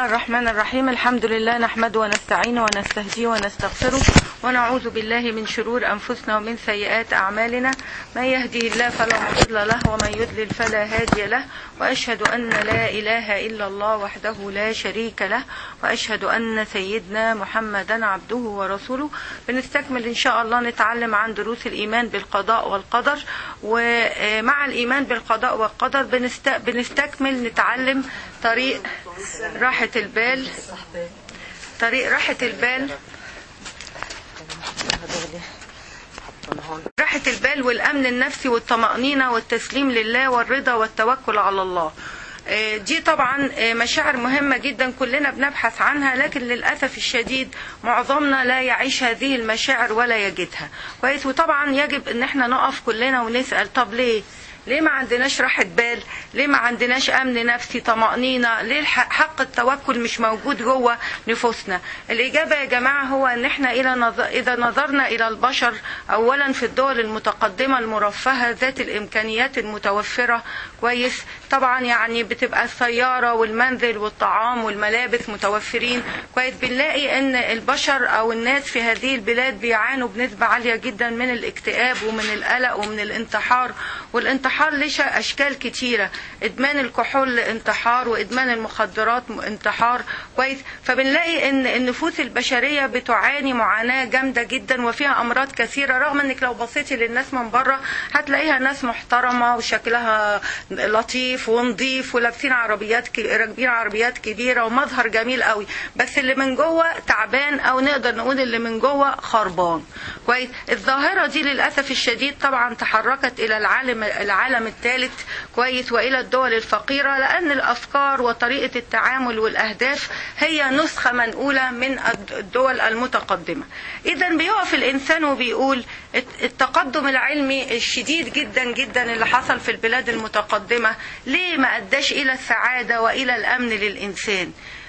الله الرحمن الرحيم الحمد لله نحمده ونستعينه ونستهديه ونستغفره ونعوذ بالله من شرور أنفسنا ومن سيئات أعمالنا من يهدي الله فلا مضل له ومن يضلل فلا هادي له وأشهد أن لا إله إلا الله وحده لا شريك له وأشهد أن سيدنا محمدا عبده ورسوله بنستكمل إن شاء الله نتعلم عن دروس الإيمان بالقضاء والقدر ومع الإيمان بالقضاء والقدر بنست... بنستكمل نتعلم طريق راحة البال طريق راحة البال راحة البال والأمن النفسي والطمأنينة والتسليم لله والرضا والتوكل على الله دي طبعا مشاعر مهمة جدا كلنا بنبحث عنها لكن للأسف الشديد معظمنا لا يعيش هذه المشاعر ولا يجدها كويس وطبعا يجب ان احنا نقف كلنا ونسأل طب ليه ليه ما عندناش راحة بال ليه ما عندناش أمن نفسي طمأنينة ليه حق التوكل مش موجود جوه نفوسنا الإجابة يا جماعة هو أن احنا إلى نظر إذا نظرنا إلى البشر أولا في الدول المتقدمة المرفهة ذات الإمكانيات المتوفرة كويس طبعا يعني بتبقى السيارة والمنزل والطعام والملابس متوفرين كويس بنلاقي أن البشر أو الناس في هذه البلاد بيعانوا بنسبة عالية جدا من الاكتئاب ومن القلق ومن الانتحار والانتحار الانتحار ليش اشكال كتيره ادمان الكحول انتحار وادمان المخدرات انتحار كويس فبنلاقي ان النفوس البشريه بتعاني معاناه جامده جدا وفيها امراض كثيره رغم انك لو بصيتي للناس من بره هتلاقيها ناس محترمه وشكلها لطيف ونظيف ولابسين عربيات راكبين عربيات كبيره ومظهر جميل قوي بس اللي من جوه تعبان او نقدر نقول اللي من جوه خربان كويس الظاهره دي للاسف الشديد طبعا تحركت الى العالم العالم الثالث كويس والى الدول الفقيره لان الافكار وطريقه التعامل والاهداف هي نسخه منقوله من الدول المتقدمه اذا بيقف الانسان وبيقول التقدم العلمي الشديد جدا جدا اللي حصل في البلاد المتقدمه ليه ما اداش الى السعاده والى الامن للانسان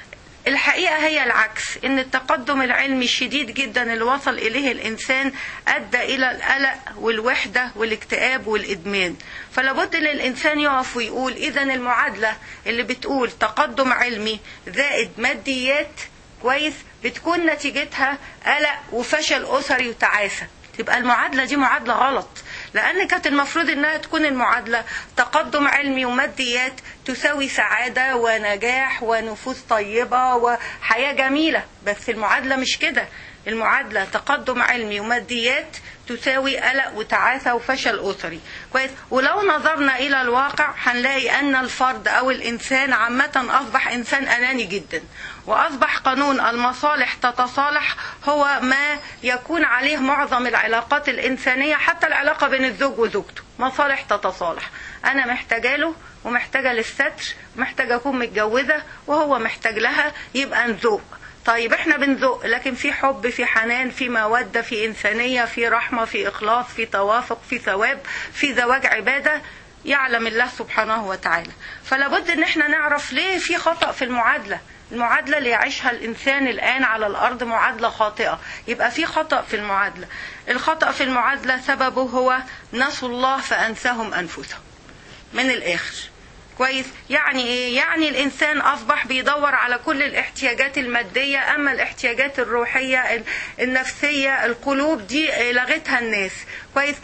الحقيقة هي العكس إن التقدم العلمي الشديد جدا اللي وصل إليه الإنسان أدى إلى القلق والوحدة والاكتئاب والإدمان فلابد إن الإنسان يقف ويقول إذا المعادلة اللي بتقول تقدم علمي زائد ماديات كويس بتكون نتيجتها قلق وفشل أسري وتعاسة تبقى المعادلة دي معادلة غلط لأن كانت المفروض إنها تكون المعادلة تقدم علمي وماديات تساوي سعادة ونجاح ونفوس طيبة وحياة جميلة بس المعادلة مش كده المعادلة تقدم علمي وماديات تساوي قلق وتعاسة وفشل أسري كويس ولو نظرنا إلى الواقع هنلاقي أن الفرد أو الإنسان عامة أصبح إنسان أناني جدا وأصبح قانون المصالح تتصالح هو ما يكون عليه معظم العلاقات الإنسانية حتى العلاقة بين الزوج وزوجته مصالح تتصالح أنا محتاجة له ومحتاجة للستر محتاجة أكون متجوزة وهو محتاج لها يبقى نذوق طيب احنا بنذوق لكن في حب في حنان في مودة في إنسانية في رحمة في إخلاص في توافق في ثواب في زواج عبادة يعلم الله سبحانه وتعالى فلابد ان احنا نعرف ليه في خطأ في المعادلة المعادلة اللي يعيشها الإنسان الآن على الأرض معادلة خاطئة يبقى في خطأ في المعادلة الخطأ في المعادلة سببه هو نسوا الله فأنساهم أنفسهم من الآخر كويس يعني ايه يعني الانسان اصبح بيدور على كل الاحتياجات الماديه اما الاحتياجات الروحيه النفسيه القلوب دي لغتها الناس كويس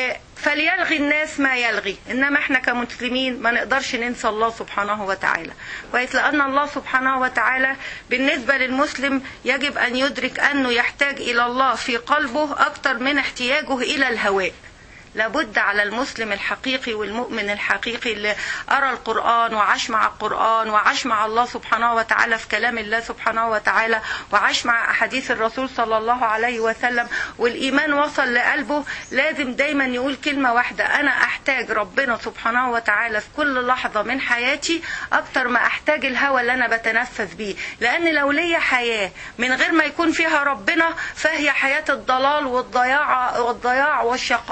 فليلغي الناس ما يلغي انما احنا كمسلمين ما نقدرش ننسى الله سبحانه وتعالى كويس لان الله سبحانه وتعالى بالنسبه للمسلم يجب ان يدرك انه يحتاج الى الله في قلبه اكثر من احتياجه الى الهواء لابد على المسلم الحقيقي والمؤمن الحقيقي اللي أرى القرآن وعاش مع القرآن وعاش مع الله سبحانه وتعالى في كلام الله سبحانه وتعالى وعاش مع أحاديث الرسول صلى الله عليه وسلم والإيمان وصل لقلبه لازم دايما يقول كلمة واحدة أنا أحتاج ربنا سبحانه وتعالى في كل لحظة من حياتي أكتر ما أحتاج الهوى اللي أنا بتنفس بيه لأن لو ليا حياة من غير ما يكون فيها ربنا فهي حياة الضلال والضياع والضياع والشقاوة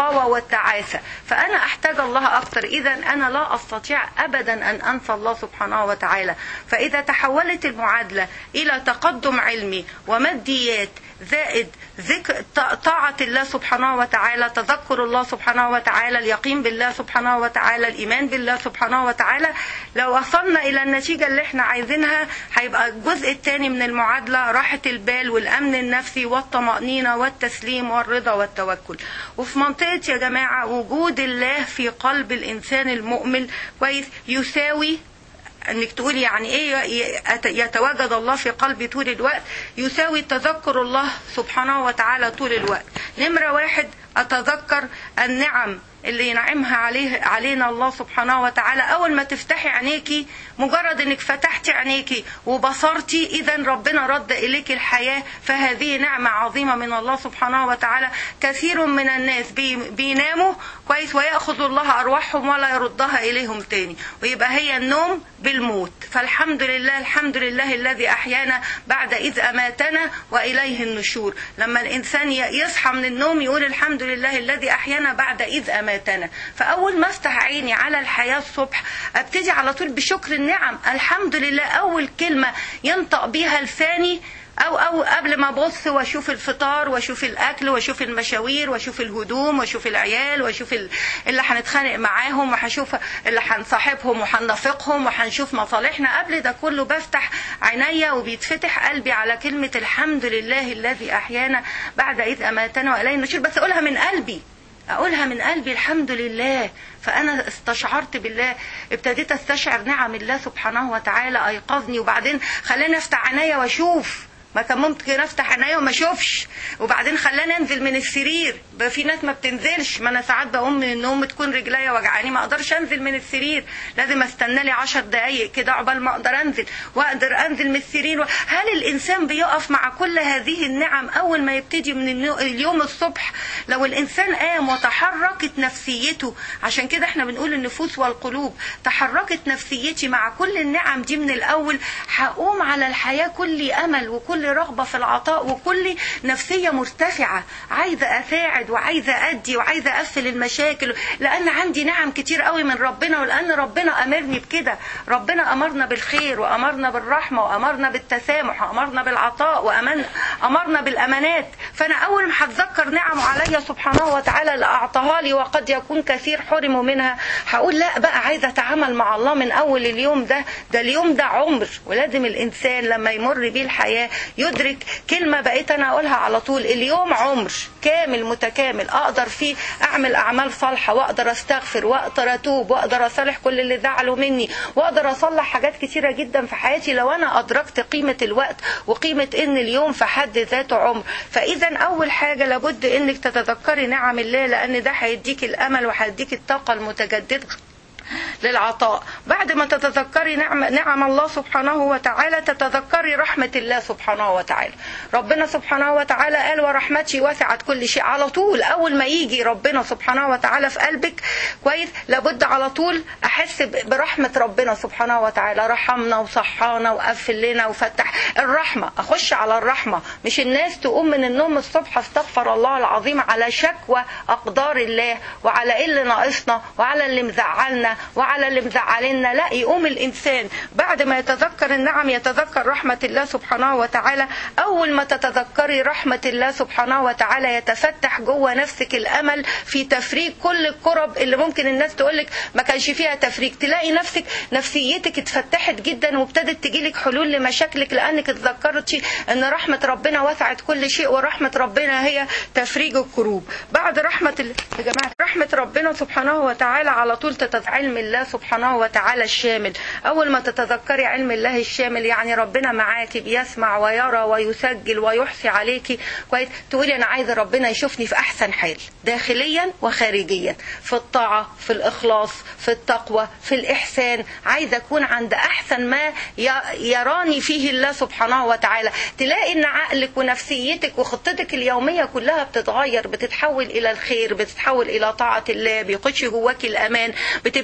والتعاسة فأنا أحتاج الله أكتر إذا أنا لا أستطيع أبدا أن أنسى الله سبحانه وتعالى فإذا تحولت المعادلة إلى تقدم علمي وماديات زائد ذكر طاعة الله سبحانه وتعالى تذكر الله سبحانه وتعالى اليقين بالله سبحانه وتعالى الإيمان بالله سبحانه وتعالى لو وصلنا إلى النتيجة اللي احنا عايزينها هيبقى الجزء الثاني من المعادلة راحة البال والأمن النفسي والطمأنينة والتسليم والرضا والتوكل وفي منطقة يا جماعة وجود الله في قلب الإنسان المؤمن كويس يساوي انك تقولي يعني ايه يتواجد الله في قلبي طول الوقت يساوي تذكر الله سبحانه وتعالى طول الوقت نمرة واحد اتذكر النعم اللي ينعمها عليه علينا الله سبحانه وتعالى اول ما تفتحي عينيكي مجرد انك فتحتي عينيكي وبصرتي اذا ربنا رد اليك الحياه فهذه نعمه عظيمه من الله سبحانه وتعالى كثير من الناس بيناموا كويس وياخذ الله ارواحهم ولا يردها اليهم تاني ويبقى هي النوم بالموت فالحمد لله الحمد لله الذي احيانا بعد اذ اماتنا واليه النشور لما الانسان يصحى من النوم يقول الحمد لله الذي احيانا بعد اذ اماتنا فاول ما افتح عيني على الحياه الصبح ابتدي على طول بشكر النعم الحمد لله اول كلمه ينطق بيها لساني او او قبل ما ابص واشوف الفطار واشوف الاكل واشوف المشاوير واشوف الهدوم واشوف العيال واشوف اللي هنتخانق معاهم وهشوف اللي هنصاحبهم وهننافقهم وهنشوف مصالحنا قبل ده كله بفتح عينيا وبيتفتح قلبي على كلمه الحمد لله الذي احيانا بعد اذ اماتنا واليه النشور بس اقولها من قلبي اقولها من قلبي الحمد لله فانا استشعرت بالله ابتديت استشعر نعم الله سبحانه وتعالى ايقظني وبعدين خلاني افتح عينيا واشوف ما كان ممكن افتح عينيا وما اشوفش وبعدين خلاني انزل من السرير بقى في ناس ما بتنزلش ما انا ساعات بقوم من النوم تكون رجليا وجعاني ما اقدرش انزل من السرير لازم استنى لي 10 دقايق كده عقبال ما اقدر انزل واقدر انزل من السرير هل الانسان بيقف مع كل هذه النعم اول ما يبتدي من اليوم الصبح لو الانسان قام وتحركت نفسيته عشان كده احنا بنقول النفوس والقلوب تحركت نفسيتي مع كل النعم دي من الاول هقوم على الحياه كل امل وكل رغبه في العطاء وكل نفسيه مرتفعه عايزه اساعد وعايزه ادي وعايزه اقفل المشاكل لان عندي نعم كتير قوي من ربنا ولان ربنا امرني بكده ربنا امرنا بالخير وامرنا بالرحمه وامرنا بالتسامح وامرنا بالعطاء وامن امرنا بالامانات فانا اول ما هتذكر نعمه عليا سبحانه وتعالى اللي اعطاها لي وقد يكون كثير حرموا منها هقول لا بقى عايزه اتعامل مع الله من اول اليوم ده ده اليوم ده عمر ولازم الانسان لما يمر بيه الحياه يدرك كلمه بقيت انا اقولها على طول اليوم عمر كامل متكامل اقدر فيه اعمل اعمال صالحه واقدر استغفر واقدر اتوب واقدر اصالح كل اللي زعلوا مني واقدر اصلح حاجات كتيره جدا في حياتي لو انا ادركت قيمه الوقت وقيمه ان اليوم في حد ذاته عمر فاذا اول حاجه لابد انك تتذكري نعم الله لان ده هيديك الامل وهيديك الطاقه المتجدده للعطاء بعد ما تتذكري نعم, نعم الله سبحانه وتعالى تتذكري رحمة الله سبحانه وتعالى ربنا سبحانه وتعالى قال ورحمتي وسعت كل شيء على طول أول ما يجي ربنا سبحانه وتعالى في قلبك كويس لابد على طول أحس برحمة ربنا سبحانه وتعالى رحمنا وصحانا وقفل لنا وفتح الرحمة أخش على الرحمة مش الناس تقوم من النوم الصبح استغفر الله العظيم على شكوى أقدار الله وعلى إيه اللي ناقصنا وعلى اللي مزعلنا وعلى اللي مزعلنا لا يقوم الانسان بعد ما يتذكر النعم يتذكر رحمه الله سبحانه وتعالى اول ما تتذكري رحمه الله سبحانه وتعالى يتفتح جوه نفسك الامل في تفريج كل الكرب اللي ممكن الناس تقولك ما كانش فيها تفريج تلاقي نفسك نفسيتك اتفتحت جدا وابتدت تجيلك حلول لمشاكلك لانك اتذكرتي ان رحمه ربنا وسعت كل شيء ورحمه ربنا هي تفريج الكروب بعد رحمه ال... يا جماعه رحمه ربنا سبحانه وتعالى على طول تتذكر علم الله سبحانه وتعالى الشامل أول ما تتذكري علم الله الشامل يعني ربنا معاكي بيسمع ويرى ويسجل ويحصي عليكي كويس تقولي أنا عايزة ربنا يشوفني في أحسن حال داخليا وخارجيا في الطاعة في الإخلاص في التقوى في الإحسان عايزة أكون عند أحسن ما يراني فيه الله سبحانه وتعالى تلاقي إن عقلك ونفسيتك وخطتك اليومية كلها بتتغير بتتحول إلى الخير بتتحول إلى طاعة الله بيخش جواك الأمان بتبتدي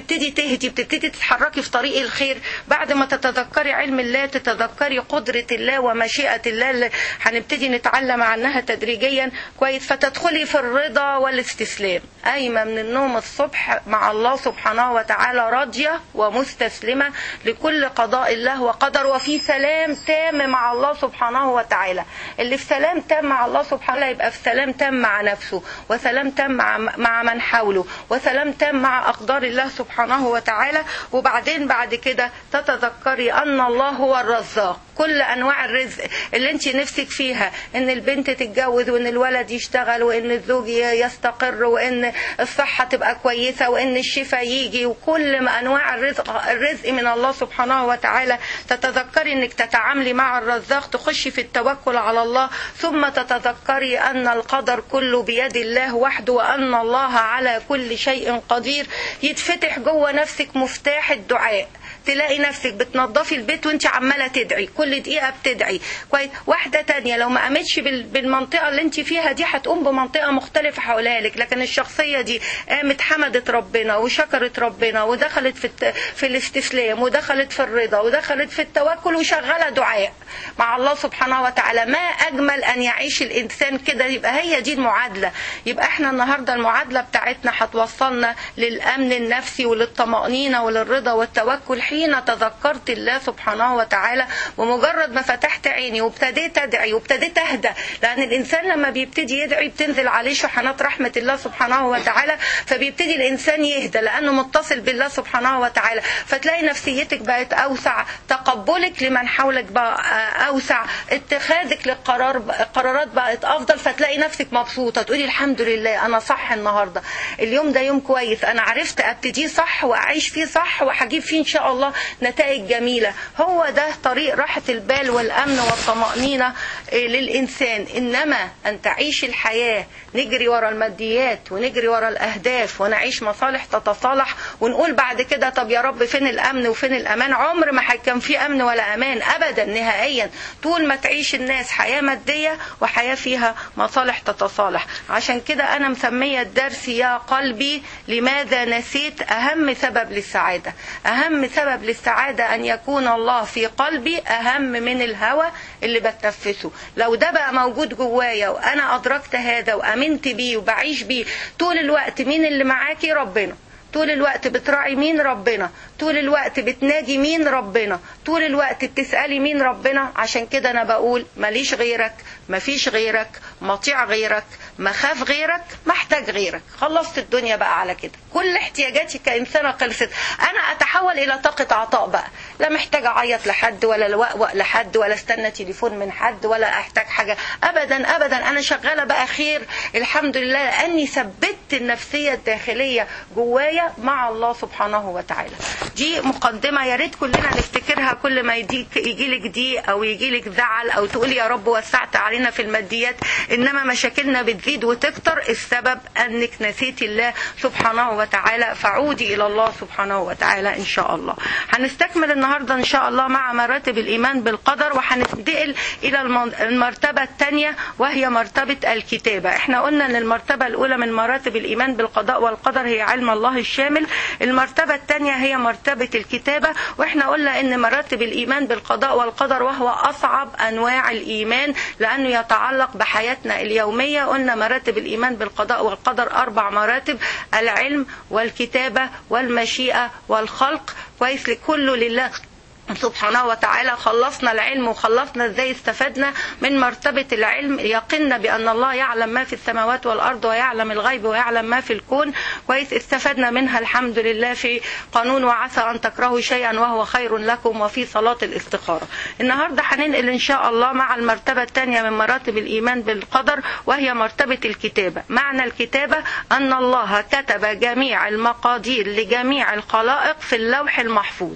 تهدي بتبتدي تتحركي في طريق الخير بعد ما تتذكري علم الله تتذكري قدرة الله ومشيئة الله اللي هنبتدي نتعلم عنها تدريجيا كويس فتدخلي في الرضا والاستسلام قايمة من النوم الصبح مع الله سبحانه وتعالى راضية ومستسلمة لكل قضاء الله وقدر وفي سلام تام مع الله سبحانه وتعالى اللي في سلام تام مع الله سبحانه وتعالى يبقى في سلام تام مع نفسه وسلام تام مع مع من حوله وسلام تام مع أقدار الله سبحانه وتعالى وبعدين بعد كده تتذكري أن الله هو الرزاق كل انواع الرزق اللي انت نفسك فيها ان البنت تتجوز وان الولد يشتغل وان الزوج يستقر وان الصحة تبقى كويسة وان الشفاء يجي وكل ما انواع الرزق الرزق من الله سبحانه وتعالى تتذكري انك تتعاملي مع الرزاق تخشي في التوكل على الله ثم تتذكري ان القدر كله بيد الله وحده وان الله على كل شيء قدير يتفتح جوه نفسك مفتاح الدعاء تلاقي نفسك بتنظفي البيت وانت عماله تدعي كل دقيقه بتدعي كويس واحده تانية لو ما قامتش بالمنطقه اللي انت فيها دي هتقوم بمنطقه مختلفه حواليها لك لكن الشخصيه دي قامت حمدت ربنا وشكرت ربنا ودخلت في في الاستسلام ودخلت في الرضا ودخلت في التوكل وشغاله دعاء مع الله سبحانه وتعالى ما اجمل ان يعيش الانسان كده يبقى هي دي المعادله يبقى احنا النهارده المعادله بتاعتنا هتوصلنا للامن النفسي وللطمانينه وللرضا والتوكل حين تذكرت الله سبحانه وتعالى ومجرد ما فتحت عيني وابتديت ادعي وابتديت اهدى لان الانسان لما بيبتدي يدعي بتنزل عليه شحنات رحمه الله سبحانه وتعالى فبيبتدي الانسان يهدى لانه متصل بالله سبحانه وتعالى فتلاقي نفسيتك بقت اوسع تقبلك لمن حولك بقى اوسع اتخاذك للقرار قرارات بقت افضل فتلاقي نفسك مبسوطه تقولي الحمد لله انا صح النهارده اليوم ده يوم كويس انا عرفت ابتديه صح واعيش فيه صح وهجيب فيه ان شاء الله نتائج جميلة هو ده طريق راحة البال والأمن والطمأنينة للإنسان إنما أن تعيش الحياة نجري ورا الماديات ونجري ورا الأهداف ونعيش مصالح تتصالح ونقول بعد كده طب يا رب فين الأمن وفين الأمان عمر ما كان في أمن ولا أمان أبدا نهائيا طول ما تعيش الناس حياة مادية وحياة فيها مصالح تتصالح عشان كده أنا مسمية الدرس يا قلبي لماذا نسيت أهم سبب للسعادة أهم سبب للسعادة أن يكون الله في قلبي أهم من الهوى اللي بتنفسه لو ده بقى موجود جوايا وأنا أدركت هذا وأمنت بيه وبعيش بيه طول الوقت مين اللي معاكي ربنا طول الوقت بتراعي مين ربنا طول الوقت بتناجي مين ربنا طول الوقت بتسألي مين ربنا عشان كده أنا بقول ماليش غيرك مفيش غيرك مطيع غيرك مخاف غيرك محتاج غيرك خلصت الدنيا بقى على كده كل احتياجاتي كإنسانة خلصت أنا أتحول إلى طاقة عطاء بقى لا محتاجة أعيط لحد ولا لوقوق لحد ولا استنى تليفون من حد ولا أحتاج حاجة أبدا أبدا أنا شغالة بقى خير الحمد لله لأني ثبت النفسية الداخلية جوايا مع الله سبحانه وتعالى دي مقدمة يا ريت كلنا نفتكرها كل ما يجيك يجيلك ضيق أو يجيلك زعل أو تقولي يا رب وسعت علينا في الماديات إنما مشاكلنا بتزيد وتكتر السبب أنك نسيت الله سبحانه وتعالى فعودي إلى الله سبحانه وتعالى إن شاء الله هنستكمل النهاردة إن شاء الله مع مراتب الإيمان بالقدر وهننتقل إلى المرتبة الثانية وهي مرتبة الكتابة احنا قلنا أن المرتبة الأولى من مراتب الإيمان بالقضاء والقدر هي علم الله الشامل المرتبة الثانية هي مرتبة الكتابة واحنا قلنا أن مراتب الإيمان بالقضاء والقدر وهو أصعب أنواع الإيمان لأنه يتعلق بحياتنا اليومية قلنا مراتب الإيمان بالقضاء والقدر أربع مراتب العلم والكتابة والمشيئة والخلق كويس لكله لله سبحانه وتعالى خلصنا العلم وخلصنا ازاي استفدنا من مرتبة العلم يقنا بأن الله يعلم ما في السماوات والأرض ويعلم الغيب ويعلم ما في الكون كويس استفدنا منها الحمد لله في قانون وعسى أن تكرهوا شيئا وهو خير لكم وفي صلاة الاستخارة النهاردة هننقل إن شاء الله مع المرتبة الثانية من مراتب الإيمان بالقدر وهي مرتبة الكتابة معنى الكتابة أن الله كتب جميع المقادير لجميع الخلائق في اللوح المحفوظ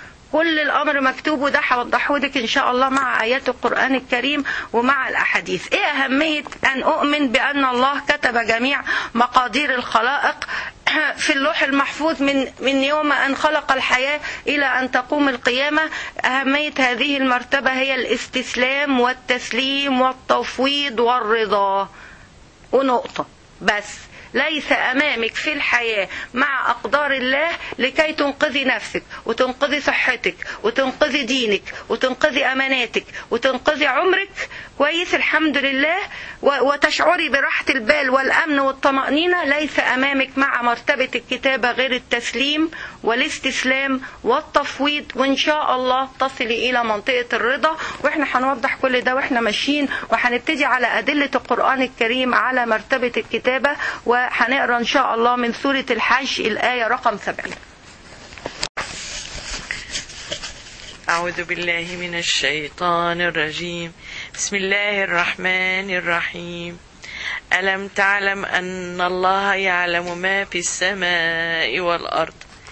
كل الامر مكتوب وده هوضحه لك ان شاء الله مع ايات القران الكريم ومع الاحاديث ايه اهميه ان اؤمن بان الله كتب جميع مقادير الخلائق في اللوح المحفوظ من من يوم ان خلق الحياه الى ان تقوم القيامه اهميه هذه المرتبه هي الاستسلام والتسليم والتفويض والرضا ونقطه بس ليس امامك في الحياه مع اقدار الله لكي تنقذي نفسك وتنقذي صحتك وتنقذي دينك وتنقذي اماناتك وتنقذي عمرك كويس الحمد لله و- وتشعري براحه البال والامن والطمانينه ليس امامك مع مرتبه الكتابه غير التسليم والاستسلام والتفويض وان شاء الله تصلي الى منطقه الرضا واحنا هنوضح كل ده واحنا ماشيين وهنبتدي على ادله القران الكريم على مرتبه الكتابه وهنقرا ان شاء الله من سوره الحج الايه رقم 70 أعوذ بالله من الشيطان الرجيم بسم الله الرحمن الرحيم ألم تعلم أن الله يعلم ما في السماء والأرض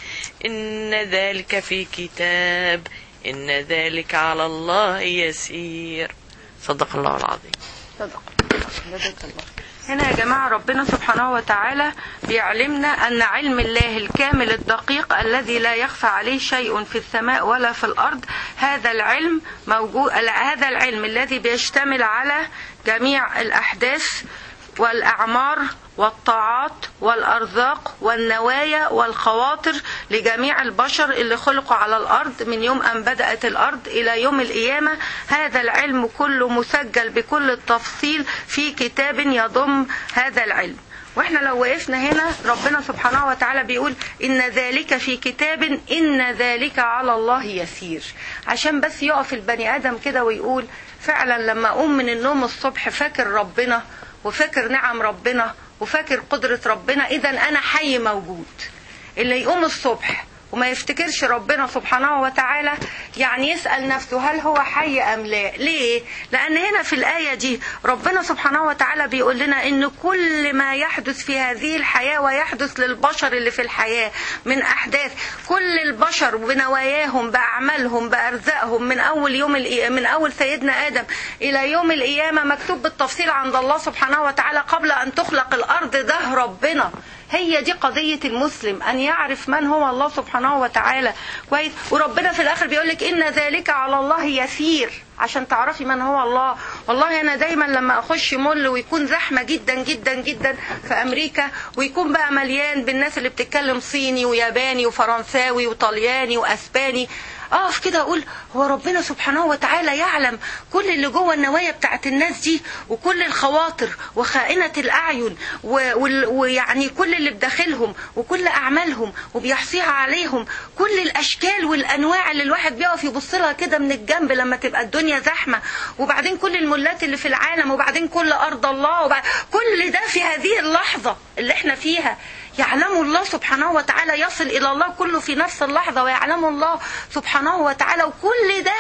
إن ذلك في كتاب إن ذلك على الله يسير صدق الله العظيم صدق جزاك الله هنا يا جماعة ربنا سبحانه وتعالى بيعلمنا أن علم الله الكامل الدقيق الذي لا يخفى عليه شيء في السماء ولا في الأرض هذا العلم موجود هذا العلم الذي بيشتمل على جميع الأحداث والأعمار والطاعات والأرزاق والنوايا والخواطر لجميع البشر اللي خلقوا على الأرض من يوم أن بدأت الأرض إلى يوم القيامة هذا العلم كله مسجل بكل التفصيل في كتاب يضم هذا العلم واحنا لو وقفنا هنا ربنا سبحانه وتعالى بيقول ان ذلك في كتاب ان ذلك على الله يسير عشان بس يقف البني ادم كده ويقول فعلا لما اقوم من النوم الصبح فاكر ربنا وفاكر نعم ربنا وفاكر قدرة ربنا إذا أنا حي موجود اللي يقوم الصبح وما يفتكرش ربنا سبحانه وتعالى يعني يسأل نفسه هل هو حي أم لا ليه لأن هنا في الآية دي ربنا سبحانه وتعالى بيقول لنا إن كل ما يحدث في هذه الحياة ويحدث للبشر اللي في الحياة من أحداث كل البشر بنواياهم بأعمالهم بأرزاقهم من أول يوم الإي- من أول سيدنا آدم إلى يوم القيامة مكتوب بالتفصيل عند الله سبحانه وتعالى قبل أن تخلق الأرض ده ربنا هي دي قضية المسلم أن يعرف من هو الله سبحانه وتعالى كويس وربنا في الآخر بيقول لك إن ذلك على الله يسير عشان تعرفي من هو الله والله أنا دايما لما أخش مول ويكون زحمة جدا جدا جدا في أمريكا ويكون بقى مليان بالناس اللي بتتكلم صيني وياباني وفرنساوي وطلياني وأسباني اقف كده اقول هو ربنا سبحانه وتعالى يعلم كل اللي جوه النوايا بتاعت الناس دي وكل الخواطر وخائنة الاعين و- وال- ويعني كل اللي بداخلهم وكل اعمالهم وبيحصيها عليهم كل الاشكال والانواع اللي الواحد بيقف يبص لها كده من الجنب لما تبقى الدنيا زحمه وبعدين كل المولات اللي في العالم وبعدين كل ارض الله وبعد كل ده في هذه اللحظه اللي احنا فيها يعلم الله سبحانه وتعالى يصل إلى الله كله في نفس اللحظة ويعلم الله سبحانه وتعالى وكل ده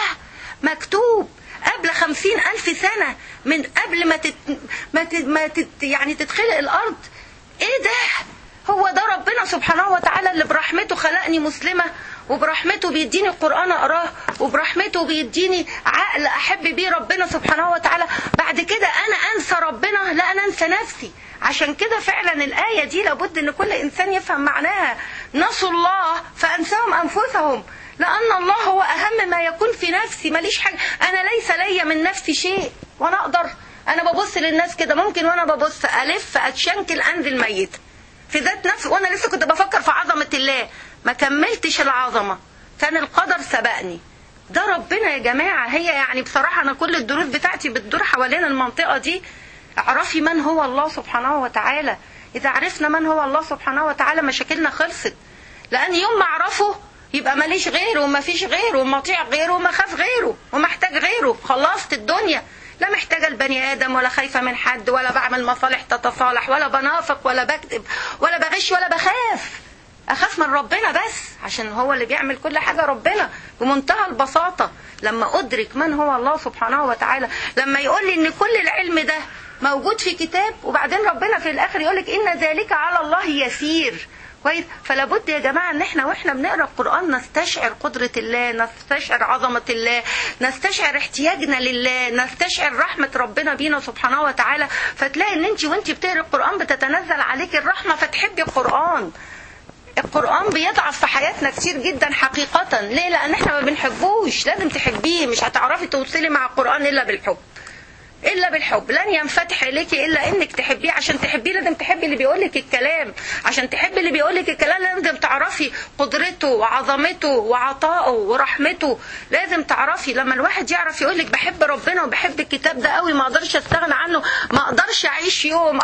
مكتوب قبل خمسين ألف سنة من قبل ما تت... ما, تت... ما تت... يعني تتخلق الأرض إيه ده هو ده ربنا سبحانه وتعالى اللي برحمته خلقني مسلمة وبرحمته بيديني القرآن أقراه وبرحمته بيديني عقل أحب بيه ربنا سبحانه وتعالى بعد كده أنا أنسى ربنا لا أنا أنسى نفسي عشان كده فعلا الآية دي لابد أن كل إنسان يفهم معناها نسوا الله فأنساهم أنفسهم لأن الله هو أهم ما يكون في نفسي ماليش حاجة أنا ليس لي من نفسي شيء وأنا أقدر أنا ببص للناس كده ممكن وأنا ببص ألف أتشنكل أنزل ميت في ذات نفسي وأنا لسه كنت بفكر في عظمة الله ما كملتش العظمة كان القدر سبقني ده ربنا يا جماعة هي يعني بصراحة أنا كل الدروس بتاعتي بتدور حوالين المنطقة دي اعرفي من هو الله سبحانه وتعالى إذا عرفنا من هو الله سبحانه وتعالى مشاكلنا خلصت لأن يوم ما أعرفه يبقى ماليش غيره وما فيش غيره وما اطيع غيره وما خاف غيره وما احتاج غيره خلصت الدنيا لا محتاجة البني آدم ولا خايفة من حد ولا بعمل مصالح تتصالح ولا بنافق ولا بكذب ولا بغش ولا بخاف أخاف من ربنا بس عشان هو اللي بيعمل كل حاجة ربنا بمنتهى البساطة لما أدرك من هو الله سبحانه وتعالى لما يقول لي إن كل العلم ده موجود في كتاب وبعدين ربنا في الآخر يقول لك إن ذلك على الله يسير كويس فلا بد يا جماعه ان احنا واحنا بنقرا القران نستشعر قدره الله نستشعر عظمه الله نستشعر احتياجنا لله نستشعر رحمه ربنا بينا سبحانه وتعالى فتلاقي ان انت وانت بتقري القران بتتنزل عليك الرحمه فتحبي القران القرآن بيضعف في حياتنا كتير جدا حقيقة ليه لأن احنا ما بنحبوش لازم تحبيه مش هتعرفي توصلي مع القرآن إلا بالحب الا بالحب لن ينفتح اليك الا انك تحبيه عشان تحبيه لازم تحبي اللي بيقول لك الكلام عشان تحبي اللي بيقول لك الكلام لازم تعرفي قدرته وعظمته وعطائه ورحمته لازم تعرفي لما الواحد يعرف يقول لك بحب ربنا وبحب الكتاب ده قوي ما اقدرش استغنى عنه ما اقدرش اعيش يوم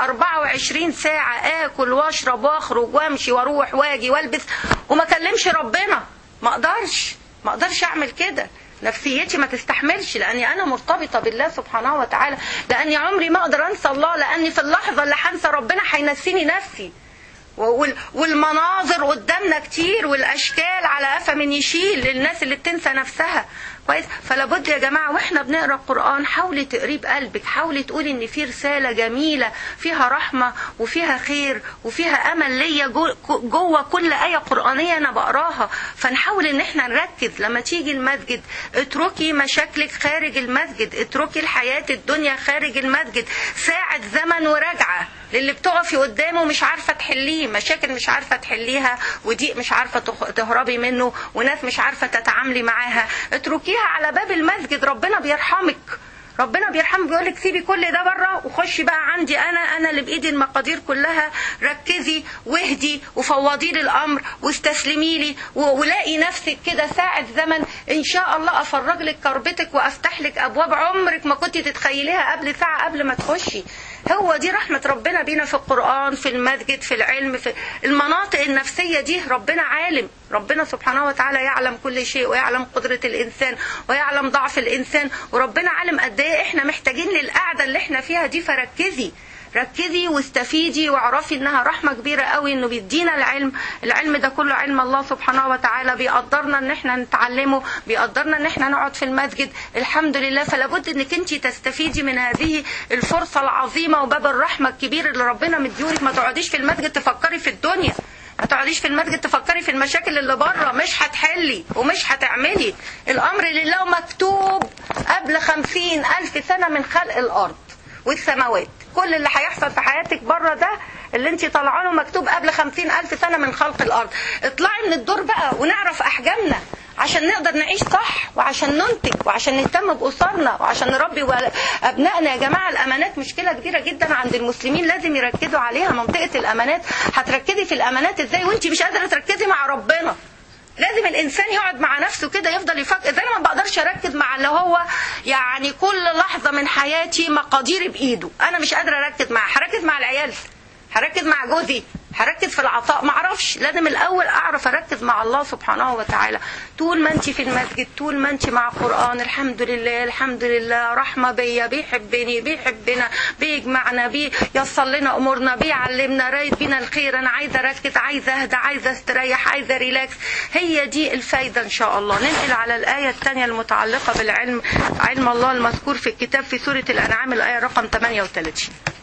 24 ساعه اكل واشرب واخرج وامشي واروح واجي والبس وما اكلمش ربنا ما اقدرش ما اقدرش اعمل كده نفسيتي ما تستحملش لاني انا مرتبطه بالله سبحانه وتعالى لاني عمري ما اقدر انسى الله لاني في اللحظه اللي هنسى ربنا هينسيني نفسي وال- والمناظر قدامنا كتير والاشكال على قفا من يشيل للناس اللي بتنسى نفسها كويس فلا بد يا جماعه واحنا بنقرا القران حاولي تقريه بقلبك حاولي تقولي ان في رساله جميله فيها رحمه وفيها خير وفيها امل ليا جو- جوه كل ايه قرانيه انا بقراها فنحاول ان احنا نركز لما تيجي المسجد اتركي مشاكلك خارج المسجد اتركي الحياه الدنيا خارج المسجد ساعه زمن وراجعه للي بتقفي قدامه مش عارفه تحليه مشاكل مش عارفه تحليها وضيق مش عارفه تخ- تهربي منه وناس مش عارفه تتعاملي معاها اتركيها على باب المسجد ربنا بيرحمك ربنا بيرحمك بيقول لك سيبي كل ده بره وخشي بقى عندي انا انا اللي بايدي المقادير كلها ركزي واهدي وفوضي لي الامر واستسلمي لي و- ولاقي نفسك كده ساعه زمن ان شاء الله افرج لك كربتك وافتح لك ابواب عمرك ما كنت تتخيليها قبل ساعه قبل ما تخشي هو دي رحمة ربنا بينا في القرآن في المسجد في العلم في المناطق النفسية دي ربنا عالم ربنا سبحانه وتعالى يعلم كل شيء ويعلم قدرة الإنسان ويعلم ضعف الإنسان وربنا عالم قد إيه إحنا محتاجين للقعدة اللي إحنا فيها دي فركزي ركزي واستفيدي واعرفي انها رحمه كبيره قوي انه بيدينا العلم العلم ده كله علم الله سبحانه وتعالى بيقدرنا ان احنا نتعلمه بيقدرنا ان احنا نقعد في المسجد الحمد لله فلا بد انك انت تستفيدي من هذه الفرصه العظيمه وباب الرحمه الكبير اللي ربنا مديهولك ما تقعديش في المسجد تفكري في الدنيا ما تقعديش في المسجد تفكري في المشاكل اللي بره مش هتحلي ومش هتعملي الامر لله مكتوب قبل خمسين الف سنه من خلق الارض والسماوات كل اللي هيحصل في حياتك بره ده اللي انت طالعه له مكتوب قبل خمسين ألف سنة من خلق الأرض اطلعي من الدور بقى ونعرف أحجامنا عشان نقدر نعيش صح وعشان ننتج وعشان نهتم بأسرنا وعشان نربي ول- أبنائنا يا جماعة الأمانات مشكلة كبيرة جدا عند المسلمين لازم يركزوا عليها منطقة الأمانات هتركزي في الأمانات إزاي وانت مش قادرة تركزي مع ربنا لازم الانسان يقعد مع نفسه كده يفضل يفكر زي ما بقدرش اركز مع اللي هو يعني كل لحظه من حياتي مقادير بايده انا مش قادره اركز معاه هركز مع العيال هركز مع جوزي هركز في العطاء معرفش لازم الاول اعرف اركز مع الله سبحانه وتعالى طول ما انت في المسجد طول ما انت مع القران الحمد لله الحمد لله رحمه بيا بيحبني بيحبنا بيجمعنا بييسر لنا امورنا بيعلمنا رايد بينا الخير انا عايزه اركز عايزه اهدى عايزه استريح عايزه ريلاكس هي دي الفايده ان شاء الله ننقل على الايه الثانيه المتعلقه بالعلم علم الله المذكور في الكتاب في سوره الانعام الايه رقم 38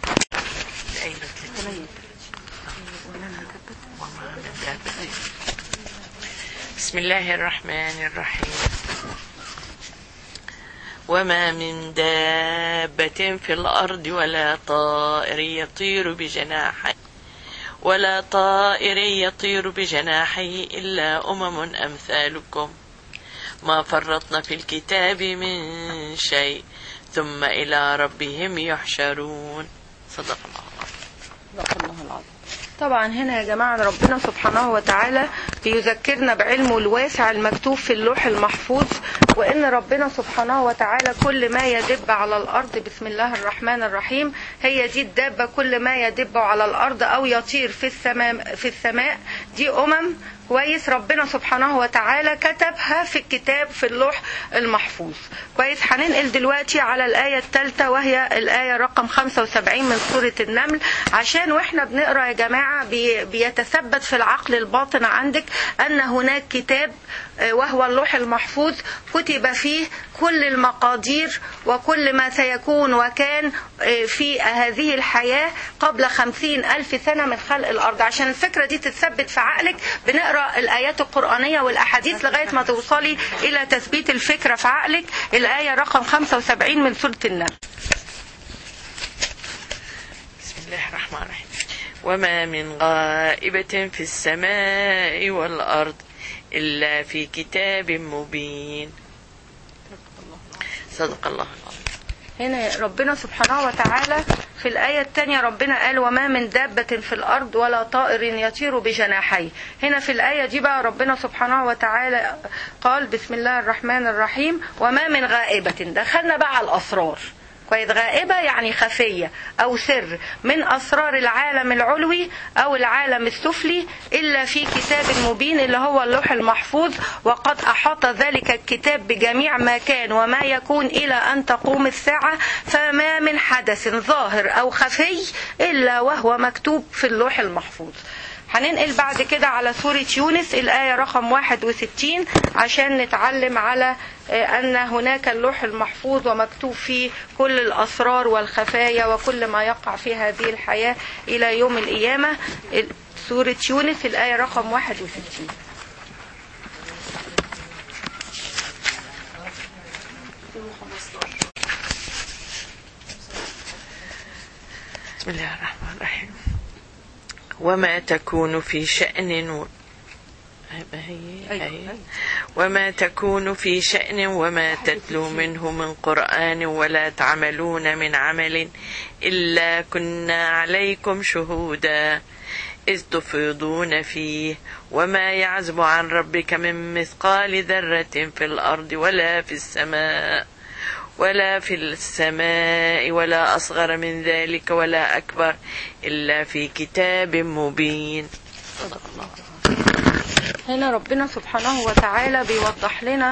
أين بسم الله الرحمن الرحيم وما من دابة في الأرض ولا طائر يطير بجناحيه ولا طائر يطير بجناحيه إلا أمم أمثالكم ما فرطنا في الكتاب من شيء ثم إلى ربهم يحشرون صدق الله صدق الله العظيم طبعا هنا يا جماعة ربنا سبحانه وتعالى بيذكرنا بعلمه الواسع المكتوب في اللوح المحفوظ وإن ربنا سبحانه وتعالى كل ما يدب على الأرض بسم الله الرحمن الرحيم هي دي الدابة كل ما يدب على الأرض أو يطير في السماء في السماء دي أمم كويس ربنا سبحانه وتعالى كتبها في الكتاب في اللوح المحفوظ كويس هننقل دلوقتي على الآية الثالثة وهي الآية رقم 75 من سورة النمل عشان واحنا بنقرا يا جماعة بي بيتثبت في العقل الباطن عندك أن هناك كتاب آه، وهو اللوح المحفوظ كتب فيه كل المقادير وكل ما سيكون وكان آه، في هذه الحياة قبل خمسين ألف سنة من خلق الأرض عشان الفكرة دي تتثبت في عقلك بنقرأ الآيات القرآنية والأحاديث لغاية ما توصلي إلى تثبيت الفكرة في عقلك الآية رقم 75 من سورة النمل بسم الله الرحمن الرحيم وما من غائبة في السماء والأرض إلا في كتاب مبين صدق الله العظيم هنا ربنا سبحانه وتعالى في الآية الثانية ربنا قال وما من دابة في الأرض ولا طائر يطير بجناحيه هنا في الآية دي بقى ربنا سبحانه وتعالى قال بسم الله الرحمن الرحيم وما من غائبة دخلنا بقى على الأسرار كويس غائبة يعني خفية أو سر من أسرار العالم العلوي أو العالم السفلي إلا في كتاب مبين اللي هو اللوح المحفوظ وقد أحاط ذلك الكتاب بجميع ما كان وما يكون إلى أن تقوم الساعة فما من حدث ظاهر أو خفي إلا وهو مكتوب في اللوح المحفوظ هننقل بعد كده على سورة يونس الآية رقم 61 عشان نتعلم على أن هناك اللوح المحفوظ ومكتوب فيه كل الأسرار والخفايا وكل ما يقع في هذه الحياة إلى يوم القيامة سورة يونس الآية رقم 61 بسم الله الرحمن الرحيم وما تكون في شأن و... هي هي. وما تكون في شأن وما تتلو منه من قرآن ولا تعملون من عمل إلا كنا عليكم شهودا إذ تفيضون فيه وما يعزب عن ربك من مثقال ذرة في الأرض ولا في السماء ولا في السماء ولا أصغر من ذلك ولا أكبر إلا في كتاب مبين صدق الله هنا ربنا سبحانه وتعالى بيوضح لنا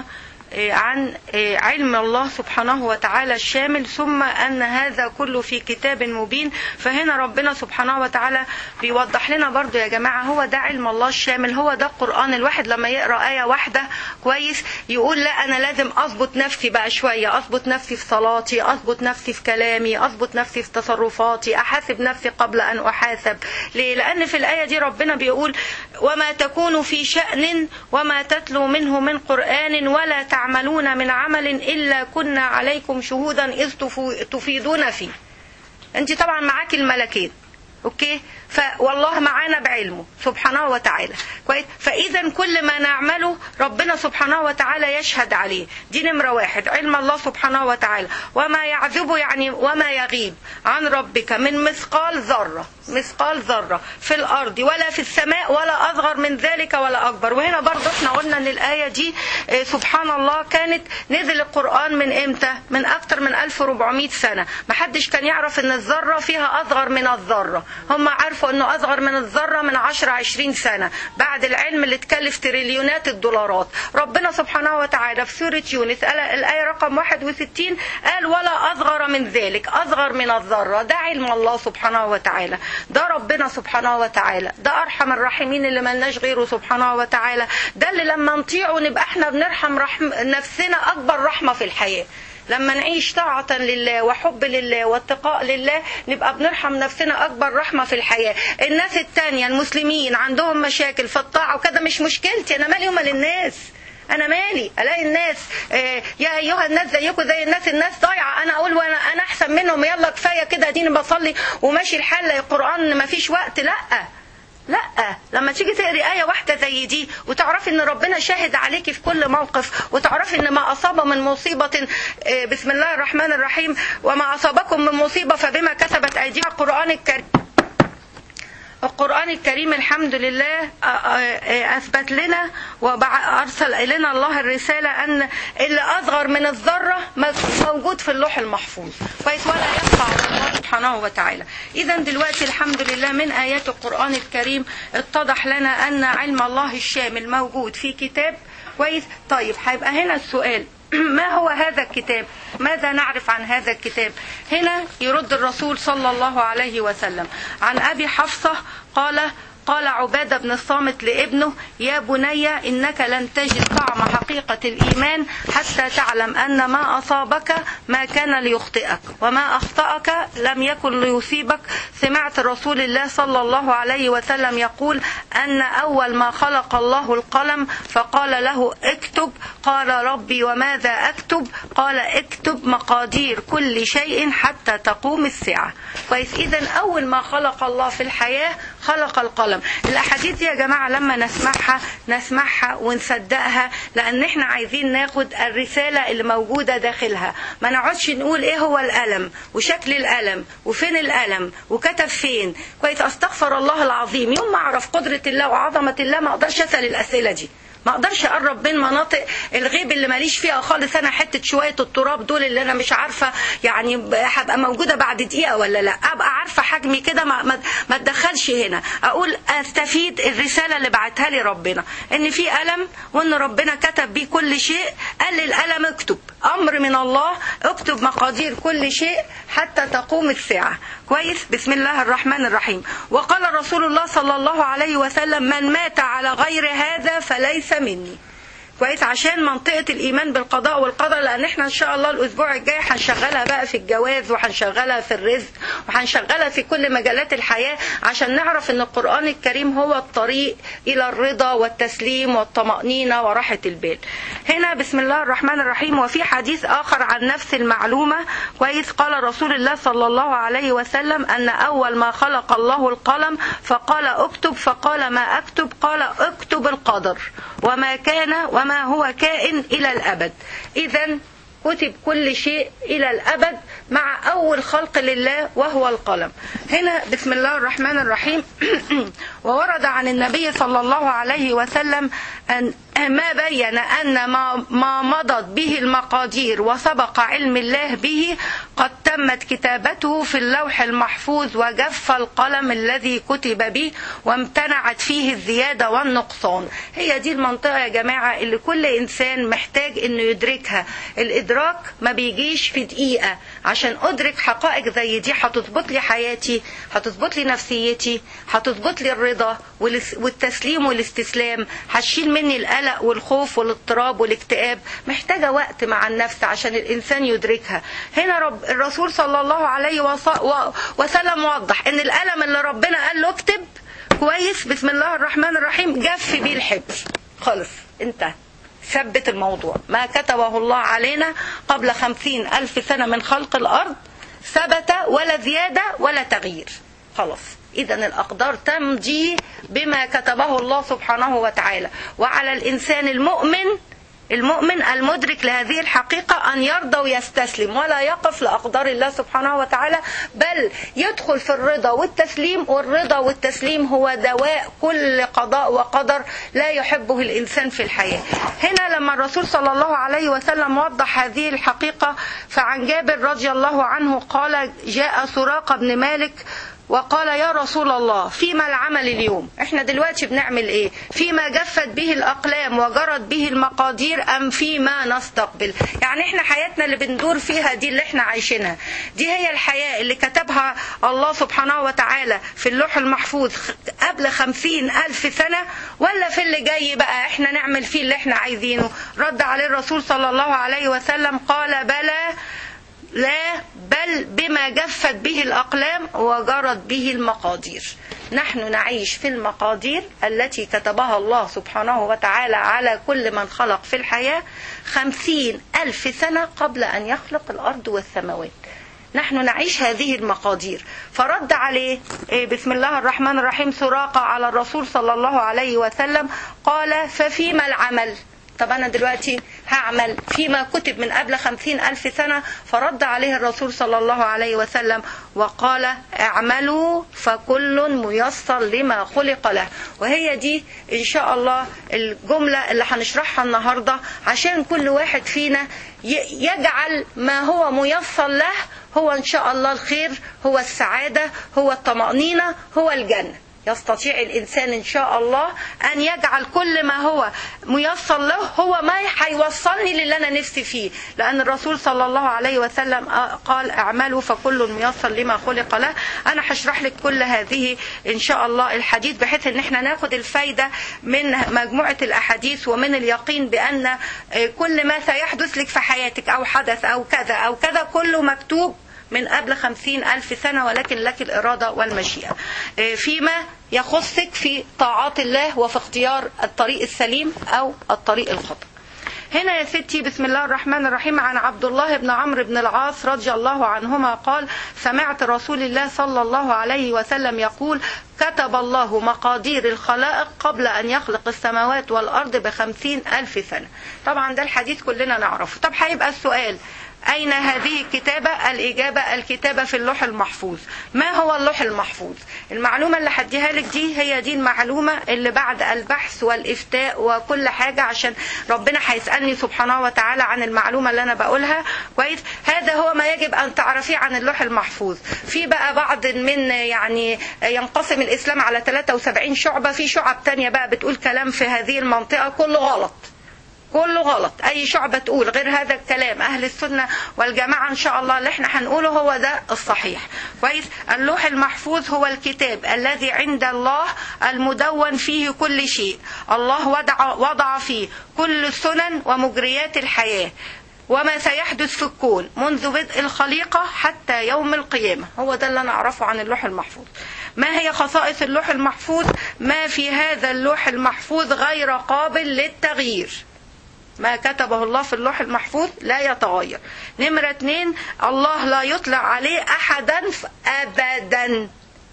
عن علم الله سبحانه وتعالى الشامل ثم أن هذا كله في كتاب مبين فهنا ربنا سبحانه وتعالى بيوضح لنا برضو يا جماعة هو ده علم الله الشامل هو ده القرآن الواحد لما يقرأ آية واحدة كويس يقول لا أنا لازم أضبط نفسي بقى شوية أضبط نفسي في صلاتي أضبط نفسي في كلامي أضبط نفسي في تصرفاتي أحاسب نفسي قبل أن أحاسب ليه؟ لأن في الآية دي ربنا بيقول وما تكون في شأن وما تتلو منه من قرآن ولا تعملون من عمل إلا كنا عليكم شهودا إذ تفيدون فيه أنت طبعا معاك الملكين أوكي فوالله معانا بعلمه سبحانه وتعالى كويس فاذا كل ما نعمله ربنا سبحانه وتعالى يشهد عليه دي نمره واحد علم الله سبحانه وتعالى وما يعذب يعني وما يغيب عن ربك من مثقال ذره مثقال ذره في الارض ولا في السماء ولا اصغر من ذلك ولا اكبر وهنا برضه احنا قلنا ان الايه دي سبحان الله كانت نزل القران من امتى من اكتر من 1400 سنه محدش كان يعرف ان الذره فيها اصغر من الذره هم عارفوا عرفوا انه اصغر من الذره من 10 20 سنه بعد العلم اللي تكلف تريليونات الدولارات ربنا سبحانه وتعالى في سوره يونس الايه رقم 61 قال ولا اصغر من ذلك اصغر من الذره ده علم الله سبحانه وتعالى ده ربنا سبحانه وتعالى ده ارحم الراحمين اللي ملناش غيره سبحانه وتعالى ده اللي لما نطيعه نبقى احنا بنرحم رحم نفسنا اكبر رحمه في الحياه لما نعيش طاعة لله وحب لله واتقاء لله نبقى بنرحم نفسنا أكبر رحمة في الحياة الناس التانية المسلمين عندهم مشاكل في الطاعة وكده مش مشكلتي أنا مالي ومال الناس انا مالي الاقي الناس آه يا ايها الناس زيكم زي الناس الناس ضايعه انا اقول وانا انا احسن منهم يلا كفايه كده اديني بصلي وماشي الحال القران ما فيش وقت لا لا لما تيجي تقري آية واحدة زي دي وتعرفي ان ربنا شاهد عليكي في كل موقف وتعرفي ان ما أصاب من مصيبة بسم الله الرحمن الرحيم وما أصابكم من مصيبة فبما كسبت أيديها القرآن الكريم القرآن الكريم الحمد لله أثبت لنا وأرسل إلينا الله الرسالة أن اللي أصغر من الذرة موجود في اللوح المحفوظ كويس ولا يخفى على الله سبحانه وتعالى إذا دلوقتي الحمد لله من آيات القرآن الكريم اتضح لنا أن علم الله الشامل موجود في كتاب كويس طيب هيبقى هنا السؤال ما هو هذا الكتاب ماذا نعرف عن هذا الكتاب هنا يرد الرسول صلى الله عليه وسلم عن أبي حفصة قال قال عبادة بن الصامت لابنه يا بني إنك لن تجد طعم حقيقة الإيمان حتى تعلم أن ما أصابك ما كان ليخطئك وما أخطأك لم يكن ليصيبك سمعت رسول الله صلى الله عليه وسلم يقول أن أول ما خلق الله القلم فقال له اكتب قال ربي وماذا أكتب قال اكتب مقادير كل شيء حتى تقوم الساعة كويس إذا أول ما خلق الله في الحياة خلق القلم الاحاديث دي يا جماعه لما نسمعها نسمعها ونصدقها لان احنا عايزين ناخد الرساله اللي موجوده داخلها ما نقعدش نقول ايه هو القلم وشكل القلم وفين القلم وكتب فين كويس استغفر الله العظيم يوم ما اعرف قدره الله وعظمه الله ما اقدرش اسال الاسئله دي ما اقدرش اقرب من مناطق الغيب اللي ماليش فيها خالص انا حته شويه التراب دول اللي انا مش عارفه يعني هبقى موجوده بعد دقيقه ولا لا ابقى عارفه حجمي كده ما, ما, ما اتدخلش هنا اقول استفيد الرساله اللي بعتها لي ربنا ان في قلم وان ربنا كتب بيه كل شيء قال للقلم اكتب امر من الله اكتب مقادير كل شيء حتى تقوم الساعه كويس بسم الله الرحمن الرحيم وقال رسول الله صلى الله عليه وسلم من مات على غير هذا فليس مني كويس عشان منطقة الإيمان بالقضاء والقدر لأن احنا إن شاء الله الأسبوع الجاي هنشغلها بقى في الجواز وهنشغلها في الرزق وهنشغلها في كل مجالات الحياة عشان نعرف إن القرآن الكريم هو الطريق إلى الرضا والتسليم والطمأنينة وراحة البال. هنا بسم الله الرحمن الرحيم وفي حديث آخر عن نفس المعلومة كويس قال رسول الله صلى الله عليه وسلم أن أول ما خلق الله القلم فقال اكتب فقال ما أكتب قال اكتب القدر وما كان وما هو كائن إلى الأبد إذا كتب كل شيء إلى الأبد مع أول خلق لله وهو القلم هنا بسم الله الرحمن الرحيم وورد عن النبي صلى الله عليه وسلم أن ما بين أن ما, ما مضت به المقادير وسبق علم الله به قد تمت كتابته في اللوح المحفوظ وجف القلم الذي كتب به وامتنعت فيه الزيادة والنقصان هي دي المنطقة يا جماعة اللي كل إنسان محتاج إنه يدركها الإدراك ما بيجيش في دقيقة عشان أدرك حقائق زي دي هتظبط لي حياتي هتظبط لي نفسيتي هتظبط لي الرضا والتسليم والاستسلام هتشيل مني القلق والخوف والاضطراب والاكتئاب محتاجة وقت مع النفس عشان الإنسان يدركها هنا رب الرسول صلى الله عليه وسلم وضح إن القلم اللي ربنا قال له اكتب كويس بسم الله الرحمن الرحيم جف بيه الحبر خلص انتهى ثبت الموضوع ما كتبه الله علينا قبل خمسين ألف سنة من خلق الأرض ثبت ولا زيادة ولا تغيير خلاص إذا الأقدار تمضي بما كتبه الله سبحانه وتعالى وعلى الإنسان المؤمن المؤمن المدرك لهذه الحقيقة أن يرضى ويستسلم ولا يقف لأقدار الله سبحانه وتعالى بل يدخل في الرضا والتسليم والرضا والتسليم هو دواء كل قضاء وقدر لا يحبه الإنسان في الحياة هنا لما الرسول صلى الله عليه وسلم وضح هذه الحقيقة فعن جابر رضي الله عنه قال جاء سراقة بن مالك وقال يا رسول الله فيما العمل اليوم احنا دلوقتي بنعمل ايه فيما جفت به الاقلام وجرت به المقادير ام فيما نستقبل يعني احنا حياتنا اللي بندور فيها دي اللي احنا عايشينها دي هي الحياة اللي كتبها الله سبحانه وتعالى في اللوح المحفوظ قبل خمسين الف سنة ولا في اللي جاي بقى احنا نعمل فيه اللي احنا عايزينه رد عليه الرسول صلى الله عليه وسلم قال بلى لا بل بما جفت به الأقلام وجرت به المقادير نحن نعيش في المقادير التي كتبها الله سبحانه وتعالى على كل من خلق في الحياة خمسين ألف سنة قبل أن يخلق الأرض والسماوات نحن نعيش هذه المقادير فرد عليه بسم الله الرحمن الرحيم سراقة على الرسول صلى الله عليه وسلم قال ففيما العمل طب أنا دلوقتي هعمل فيما كتب من قبل خمسين ألف سنة فرد عليه الرسول صلى الله عليه وسلم وقال اعملوا فكل ميسر لما خلق له وهي دي إن شاء الله الجملة اللي هنشرحها النهاردة عشان كل واحد فينا يجعل ما هو ميسر له هو إن شاء الله الخير هو السعادة هو الطمأنينة هو الجنة يستطيع الإنسان إن شاء الله أن يجعل كل ما هو ميسر له هو ما هيوصلني للي أنا نفسي فيه لأن الرسول صلى الله عليه وسلم قال اعملوا فكل ميسر لما خلق له أنا هشرح لك كل هذه إن شاء الله الحديث بحيث إن احنا ناخد الفايدة من مجموعة الأحاديث ومن اليقين بأن كل ما سيحدث لك في حياتك أو حدث أو كذا أو كذا كله مكتوب من قبل خمسين ألف سنة ولكن لك الإرادة والمشيئة فيما يخصك في طاعات الله وفي اختيار الطريق السليم أو الطريق الخطأ هنا يا ستي بسم الله الرحمن الرحيم عن عبد الله بن عمرو بن العاص رضي الله عنهما قال سمعت رسول الله صلى الله عليه وسلم يقول كتب الله مقادير الخلائق قبل أن يخلق السماوات والأرض بخمسين ألف سنة طبعا ده الحديث كلنا نعرفه طب هيبقى السؤال أين هذه الكتابة؟ الإجابة الكتابة في اللوح المحفوظ ما هو اللوح المحفوظ؟ المعلومة اللي هديها لك دي هي دي المعلومة اللي بعد البحث والإفتاء وكل حاجة عشان ربنا هيسألني سبحانه وتعالى عن المعلومة اللي أنا بقولها كويس هذا هو ما يجب أن تعرفيه عن اللوح المحفوظ في بقى بعض من يعني ينقسم الإسلام على 73 شعبة في شعب تانية بقى بتقول كلام في هذه المنطقة كله غلط كله غلط اي شعبة تقول غير هذا الكلام اهل السنة والجماعة ان شاء الله اللي احنا هنقوله هو ده الصحيح كويس اللوح المحفوظ هو الكتاب الذي عند الله المدون فيه كل شيء الله وضع, وضع فيه كل السنن ومجريات الحياة وما سيحدث في الكون منذ بدء الخليقة حتى يوم القيامة هو ده اللي أنا أعرفه عن اللوح المحفوظ ما هي خصائص اللوح المحفوظ ما في هذا اللوح المحفوظ غير قابل للتغيير ما كتبه الله في اللوح المحفوظ لا يتغير نمرة اتنين الله لا يطلع عليه أحدا أبدا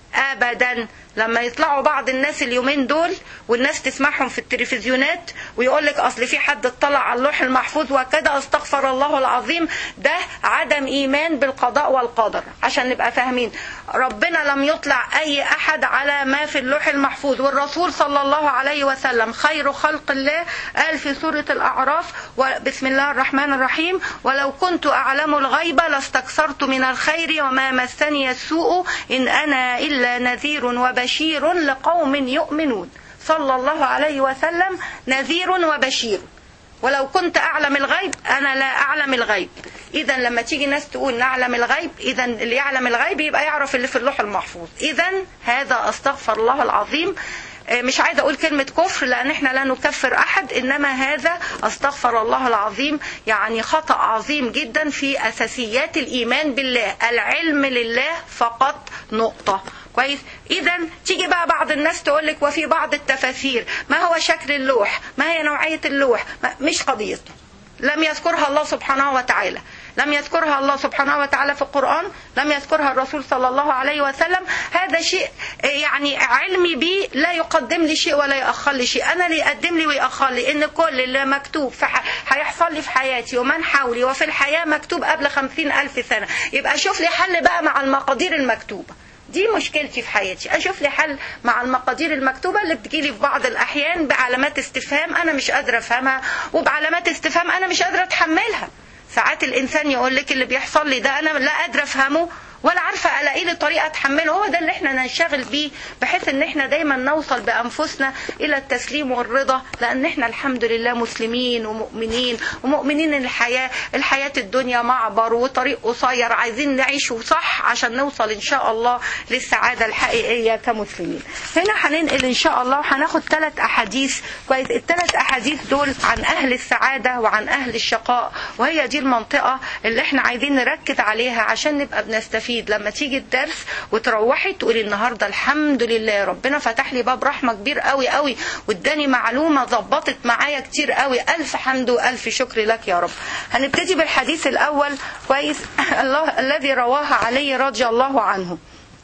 أبدا لما يطلعوا بعض الناس اليومين دول والناس تسمعهم في التلفزيونات ويقول لك اصل في حد اطلع على اللوح المحفوظ وكده استغفر الله العظيم ده عدم ايمان بالقضاء والقدر عشان نبقى فاهمين ربنا لم يطلع اي احد على ما في اللوح المحفوظ والرسول صلى الله عليه وسلم خير خلق الله قال في سوره الاعراف بسم الله الرحمن الرحيم ولو كنت اعلم الغيب لاستكثرت من الخير وما مسني السوء ان انا الا نذير وبشير بشير لقوم يؤمنون صلى الله عليه وسلم نذير وبشير ولو كنت أعلم الغيب أنا لا أعلم الغيب إذا لما تيجي ناس تقول نعلم الغيب إذا اللي يعلم الغيب يبقى يعرف اللي في اللوح المحفوظ إذا هذا أستغفر الله العظيم مش عايزه اقول كلمه كفر لان احنا لا نكفر احد انما هذا استغفر الله العظيم يعني خطا عظيم جدا في اساسيات الايمان بالله العلم لله فقط نقطه كويس اذا تيجي بقى بعض الناس تقول لك وفي بعض التفاسير ما هو شكل اللوح ما هي نوعيه اللوح مش قضيته لم يذكرها الله سبحانه وتعالى لم يذكرها الله سبحانه وتعالى في القرآن لم يذكرها الرسول صلى الله عليه وسلم هذا شيء يعني علمي بي لا يقدم لي شيء ولا يأخر لي شيء أنا اللي يقدم لي ويأخر لي إن كل اللي مكتوب في هيحصل لي في حياتي ومن حولي وفي الحياة مكتوب قبل خمسين ألف سنة يبقى شوف لي حل بقى مع المقادير المكتوبة دي مشكلتي في حياتي اشوف لي حل مع المقادير المكتوبه اللي بتجيلي في بعض الاحيان بعلامات استفهام انا مش قادره افهمها وبعلامات استفهام انا مش قادره اتحملها ساعات الانسان يقول لك اللي بيحصل لي ده انا لا قادره افهمه ولا عارفه الاقي لي طريقه اتحمله هو ده اللي احنا ننشغل بيه بحيث ان احنا دايما نوصل بانفسنا الى التسليم والرضا لان احنا الحمد لله مسلمين ومؤمنين ومؤمنين ان الحياه الحياه الدنيا معبر وطريق قصير عايزين نعيشه صح عشان نوصل ان شاء الله للسعاده الحقيقيه كمسلمين هنا هننقل ان شاء الله وهناخد ثلاث احاديث كويس الثلاث احاديث دول عن اهل السعاده وعن اهل الشقاء وهي دي المنطقه اللي احنا عايزين نركز عليها عشان نبقى بنستفيد تستفيد لما تيجي الدرس وتروحي تقولي النهارده الحمد لله ربنا فتح لي باب رحمه كبير قوي قوي واداني معلومه ظبطت معايا كتير قوي الف حمد والف شكر لك يا رب هنبتدي بالحديث الاول كويس الله الذي رواه علي رضي الله عنه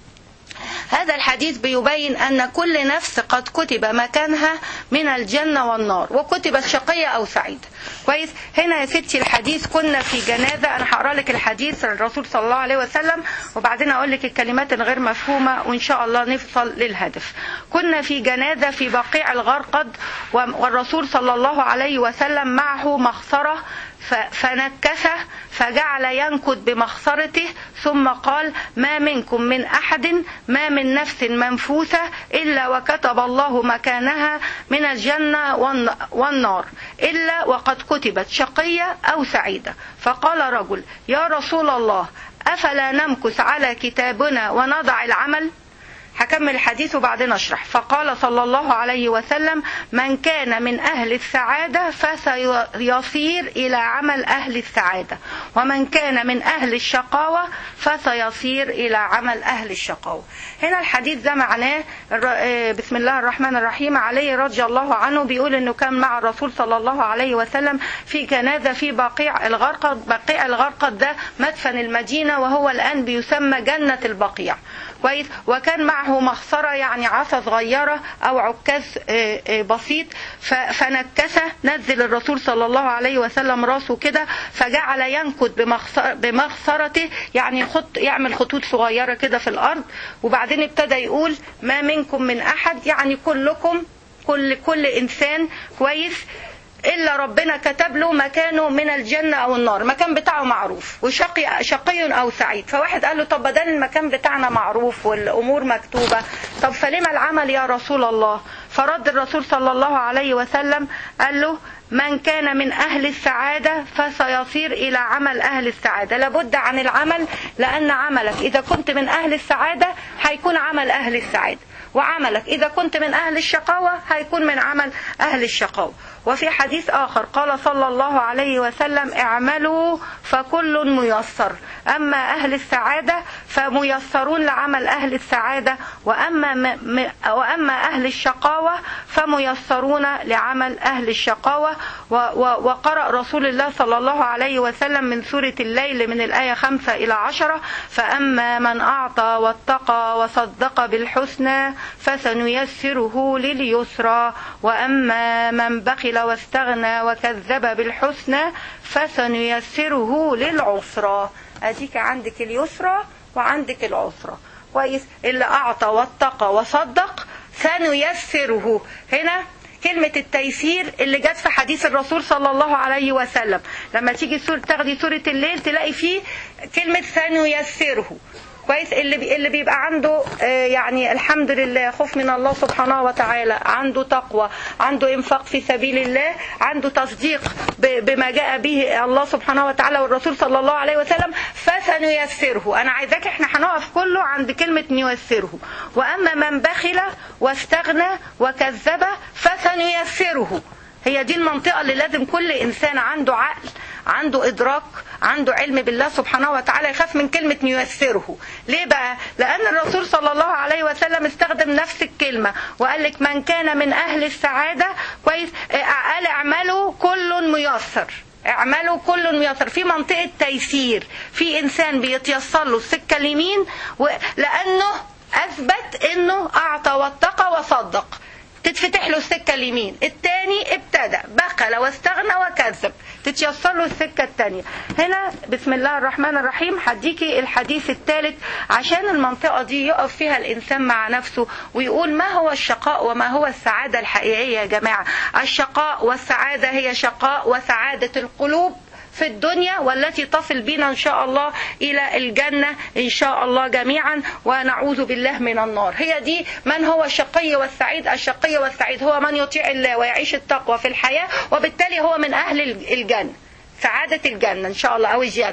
هذا الحديث بيبين أن كل نفس قد كتب مكانها من الجنة والنار وكتبت شقية أو سعيدة كويس هنا يا ستي الحديث كنا في جنازة أنا هقرا لك الحديث الرسول صلى الله عليه وسلم وبعدين أقول لك الكلمات الغير مفهومة وإن شاء الله نوصل للهدف كنا في جنازة في بقيع الغرقد والرسول صلى الله عليه وسلم معه مخصرة فنكسه فجعل ينكد بمخصرته ثم قال ما منكم من أحد ما من نفس منفوسة إلا وكتب الله مكانها من الجنة والنار إلا وقد كتبت شقية أو سعيدة فقال رجل يا رسول الله أفلا نمكث على كتابنا ونضع العمل هكمل الحديث وبعدين اشرح فقال صلى الله عليه وسلم من كان من اهل السعاده فسيصير الى عمل اهل السعاده ومن كان من اهل الشقاوه فسيصير الى عمل اهل الشقاوه هنا الحديث ده معناه الر- آه، بسم الله الرحمن الرحيم علي رضي الله عنه بيقول انه كان مع الرسول صلى الله عليه وسلم في جنازه في بقيع الغرقد بقيع الغرقد ده مدفن المدينه وهو الان بيسمى جنه البقيع كويس وكان معه مخصرة يعني عصا صغيرة أو عكاز آه، آه، بسيط ف- فنكسه نزل الرسول صلى الله عليه وسلم راسه كده فجعل ينكت بمخص- بمخصرته يعني يخط يعمل خطوط صغيرة كده في الأرض وبعدين ابتدى يقول ما منكم من أحد يعني كلكم كل كل إنسان كويس الا ربنا كتب له مكانه من الجنه او النار المكان بتاعه معروف وشقي شقي او سعيد فواحد قال له طب بدل المكان بتاعنا معروف والامور مكتوبه طب فلما العمل يا رسول الله فرد الرسول صلى الله عليه وسلم قال له من كان من أهل السعادة فسيصير إلى عمل أهل السعادة لابد عن العمل لأن عملك إذا كنت من أهل السعادة هيكون عمل أهل السعادة وعملك إذا كنت من أهل الشقاوة هيكون من عمل أهل الشقاوة وفي حديث آخر قال صلى الله عليه وسلم اعملوا فكل ميسر أما أهل السعادة فميسرون لعمل أهل السعادة وأما, م... م... وأما أهل الشقاوة فميسرون لعمل أهل الشقاوة و... و... وقرأ رسول الله صلى الله عليه وسلم من سورة الليل من الآية خمسة إلى عشرة فأما من أعطى واتقى وصدق بالحسنى فسنيسره لليسرى وأما من بخل واستغنى وكذب بالحسنى فسنيسره للعسرى أديك عندك اليسرى وعندك العسرى كويس اللي أعطى واتقى وصدق سنيسره هنا كلمة التيسير اللي جت في حديث الرسول صلى الله عليه وسلم لما تيجي سورة تاخدي سورة الليل تلاقي فيه كلمة سنيسره كويس اللي بي اللي بيبقى عنده آه، يعني الحمد لله خوف من الله سبحانه وتعالى عنده تقوى عنده انفاق في سبيل الله عنده تصديق ب- بما جاء به الله سبحانه وتعالى والرسول صلى الله عليه وسلم فسنيسره انا عايزاك احنا هنقف كله عند كلمه نيسره واما من بخل واستغنى وكذب فسنيسره هي دي المنطقة اللي لازم كل إنسان عنده عقل عنده إدراك عنده علم بالله سبحانه وتعالى يخاف من كلمة ييسره ليه بقى؟ لأن الرسول صلى الله عليه وسلم استخدم نفس الكلمة وقال لك من كان من أهل السعادة كويس آه، قال اعملوا كل ميسر اعملوا كل ميسر في منطقة تيسير في إنسان بيتيسر له السكة اليمين و- لأنه أثبت إنه أعطى واتقى وصدق تتفتح له السكة اليمين التاني ابتدى بخل واستغنى وكذب تتيسر له السكة التانية هنا بسم الله الرحمن الرحيم هديكي الحديث الثالث عشان المنطقة دي يقف فيها الإنسان مع نفسه ويقول ما هو الشقاء وما هو السعادة الحقيقية يا جماعة الشقاء والسعادة هي شقاء وسعادة القلوب في الدنيا والتي تصل بنا إن شاء الله إلى الجنة إن شاء الله جميعا ونعوذ بالله من النار هي دي من هو الشقي والسعيد الشقي والسعيد هو من يطيع الله ويعيش التقوى في الحياة وبالتالي هو من أهل الجنة سعادة الجنة إن شاء الله أو الجنة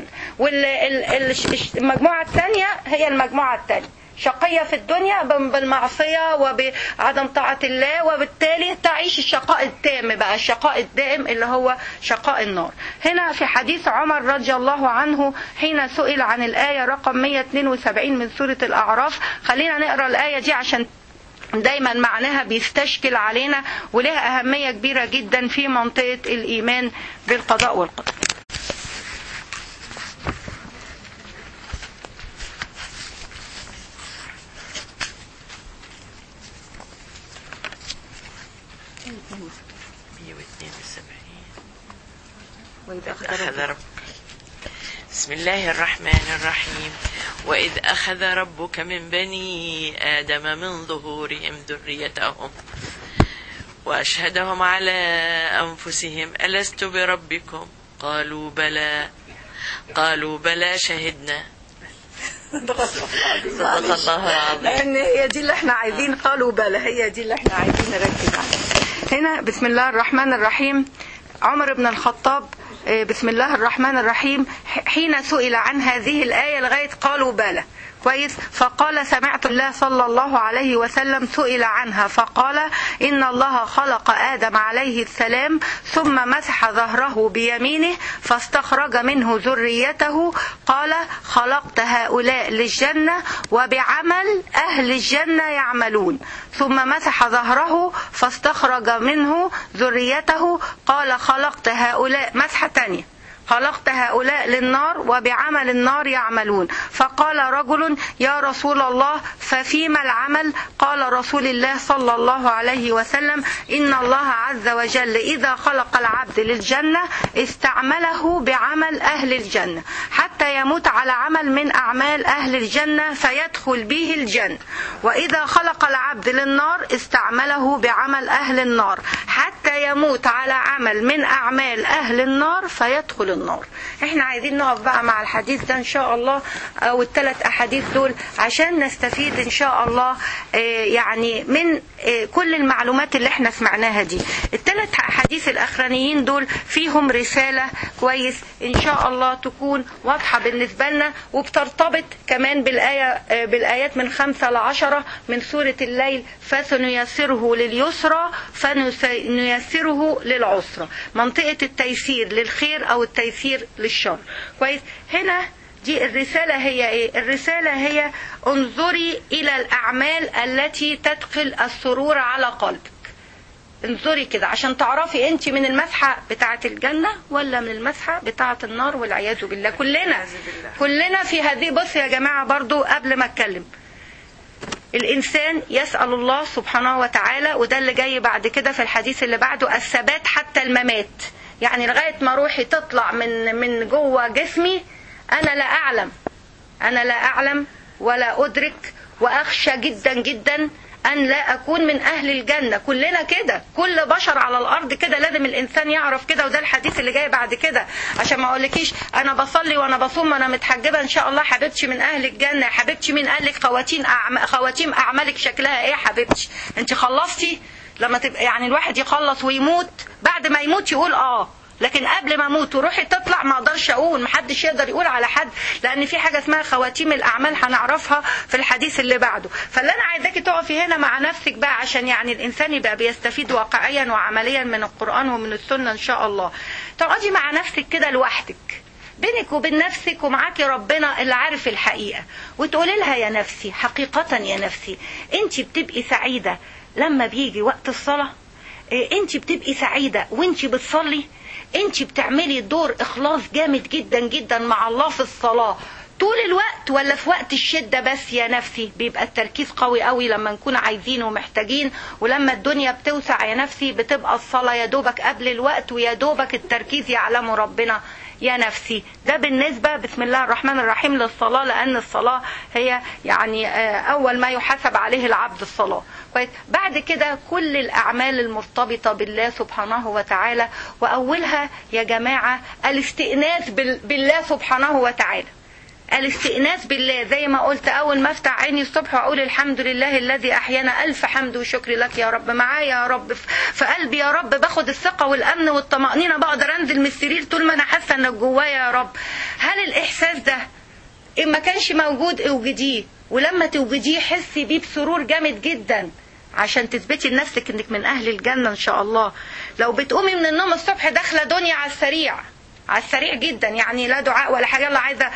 والمجموعة الثانية هي المجموعة الثانية شقية في الدنيا بالمعصية وبعدم طاعة الله وبالتالي تعيش الشقاء التام بقى الشقاء الدائم اللي هو شقاء النار هنا في حديث عمر رضي الله عنه حين سئل عن الآية رقم 172 من سورة الأعراف خلينا نقرأ الآية دي عشان دايما معناها بيستشكل علينا ولها أهمية كبيرة جدا في منطقة الإيمان بالقضاء والقدر وإذ أخذ رب بسم الله الرحمن الرحيم وإذ أخذ ربك من بني آدم من ظهورهم ذريتهم وأشهدهم على أنفسهم ألست بربكم قالوا بلى قالوا بلى شهدنا صدق الله العظيم لان هي دي اللي احنا عايزين قالوا بلى هي دي اللي احنا عايزين نركز عليها هنا بسم الله الرحمن الرحيم عمر بن الخطاب بسم الله الرحمن الرحيم حين سئل عن هذه الآية لغاية قالوا بلى كويس فقال سمعت الله صلى الله عليه وسلم سئل عنها فقال إن الله خلق آدم عليه السلام ثم مسح ظهره بيمينه فاستخرج منه ذريته قال خلقت هؤلاء للجنة وبعمل أهل الجنة يعملون ثم مسح ظهره فاستخرج منه ذريته قال خلقت هؤلاء مسحة تانية خلقت هؤلاء للنار وبعمل النار يعملون فقال رجل يا رسول الله ففيما العمل قال رسول الله صلى الله عليه وسلم إن الله عز وجل إذا خلق العبد للجنة استعمله بعمل أهل الجنة حتى يموت على عمل من أعمال أهل الجنة فيدخل به الجنة وإذا خلق العبد للنار استعمله بعمل أهل النار حتى يموت على عمل من أعمال أهل النار فيدخل النار احنا عايزين نقف بقى مع الحديث ده ان شاء الله او الثلاث احاديث دول عشان نستفيد ان شاء الله آه، يعني من آه، كل المعلومات اللي احنا سمعناها دي الثلاث احاديث الاخرانيين دول فيهم رسالة كويس ان شاء الله تكون واضحة بالنسبة لنا وبترتبط كمان بالآية آه، بالآيات من خمسة لعشرة من سورة الليل فسنيسره لليسرى فنيسره للعسرى منطقة التيسير للخير أو التيسير للشر كويس هنا دي الرسالة هي ايه الرسالة هي انظري الى الاعمال التي تدخل السرور على قلبك انظري كده عشان تعرفي انت من المسحة بتاعة الجنة ولا من المسحة بتاعة النار والعياذ بالله كلنا كلنا في هذه بص يا جماعة برضو قبل ما اتكلم الإنسان يسأل الله سبحانه وتعالى وده اللي جاي بعد كده في الحديث اللي بعده الثبات حتى الممات يعني لغاية ما روحي تطلع من من جوه جسمي أنا لا أعلم أنا لا أعلم ولا أدرك وأخشى جدا جدا أن لا أكون من أهل الجنة كلنا كده كل بشر على الأرض كده لازم الإنسان يعرف كده وده الحديث اللي جاي بعد كده عشان ما أقولكيش أنا بصلي وأنا بصوم وأنا متحجبة إن شاء الله حبيبتي من أهل الجنة يا حبيبتي مين قال لك خواتيم أعم... خواتيم أعمالك شكلها إيه يا حبيبتي أنت خلصتي لما تبقى يعني الواحد يخلص ويموت بعد ما يموت يقول آه لكن قبل ما اموت وروحي تطلع ما اقدرش اقول محدش يقدر يقول على حد لان في حاجه اسمها خواتيم الاعمال هنعرفها في الحديث اللي بعده فاللي انا عايزاكي تقفي هنا مع نفسك بقى عشان يعني الانسان يبقى بيستفيد واقعيا وعمليا من القران ومن السنه ان شاء الله تقعدي مع نفسك كده لوحدك بينك وبين نفسك ومعاكي ربنا اللي عارف الحقيقه وتقولي لها يا نفسي حقيقه يا نفسي انت بتبقي سعيده لما بيجي وقت الصلاه انت بتبقي سعيده وانت بتصلي انت بتعملي دور اخلاص جامد جدا جدا مع الله في الصلاة طول الوقت ولا في وقت الشدة بس يا نفسي بيبقى التركيز قوي قوي لما نكون عايزين ومحتاجين ولما الدنيا بتوسع يا نفسي بتبقى الصلاة يا دوبك قبل الوقت ويا دوبك التركيز يعلمه ربنا يا نفسي ده بالنسبة بسم الله الرحمن الرحيم للصلاة لأن الصلاة هي يعني أول ما يحاسب عليه العبد الصلاة كويس بعد كده كل الأعمال المرتبطة بالله سبحانه وتعالى وأولها يا جماعة الاستئناس بالله سبحانه وتعالى الاستئناس بالله زي ما قلت اول ما افتح عيني الصبح واقول الحمد لله الذي احيانا الف حمد وشكر لك يا رب معايا يا رب في قلبي يا رب باخد الثقه والامن والطمانينه بقدر انزل من السرير طول ما انا حاسه انك جوايا يا رب هل الاحساس ده ان ما كانش موجود اوجديه ولما توجديه حسي بيه بسرور جامد جدا عشان تثبتي لنفسك انك من اهل الجنه ان شاء الله لو بتقومي من النوم الصبح داخله دنيا على السريع على السريع جدا يعني لا دعاء ولا حاجه يلا عايزه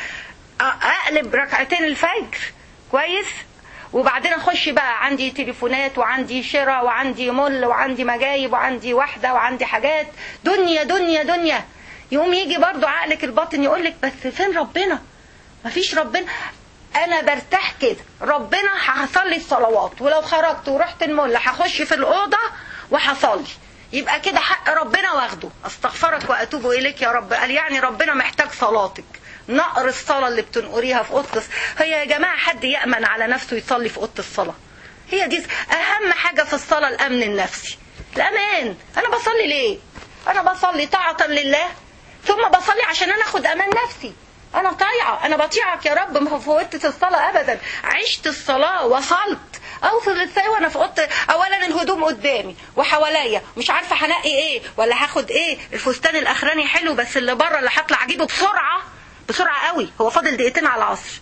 اقلب ركعتين الفجر كويس وبعدين اخش بقى عندي تليفونات وعندي شراء وعندي مول وعندي مجايب وعندي واحده وعندي حاجات دنيا دنيا دنيا يقوم يجي برضو عقلك الباطن يقول لك بس فين ربنا مفيش ربنا انا برتاح كده ربنا هصلي الصلوات ولو خرجت ورحت المول هخش في الاوضه وهصلي يبقى كده حق ربنا واخده استغفرك واتوب اليك يا رب قال يعني ربنا محتاج صلاتك نقر الصلاة اللي بتنقريها في أوضة هي يا جماعة حد يأمن على نفسه يصلي في أوضة الصلاة هي دي أهم حاجة في الصلاة الأمن النفسي الأمان أنا بصلي ليه أنا بصلي طاعة لله ثم بصلي عشان أنا أخد أمان نفسي أنا طايعة أنا بطيعك يا رب ما فوتت الصلاة أبدا عشت الصلاة وصلت اوصل ازاي وانا في اوضه اولا الهدوم قدامي وحواليا مش عارفه هنقي ايه ولا هاخد ايه الفستان الاخراني حلو بس اللي بره اللي هطلع اجيبه بسرعه بسرعه قوي هو فاضل دقيقتين على العصر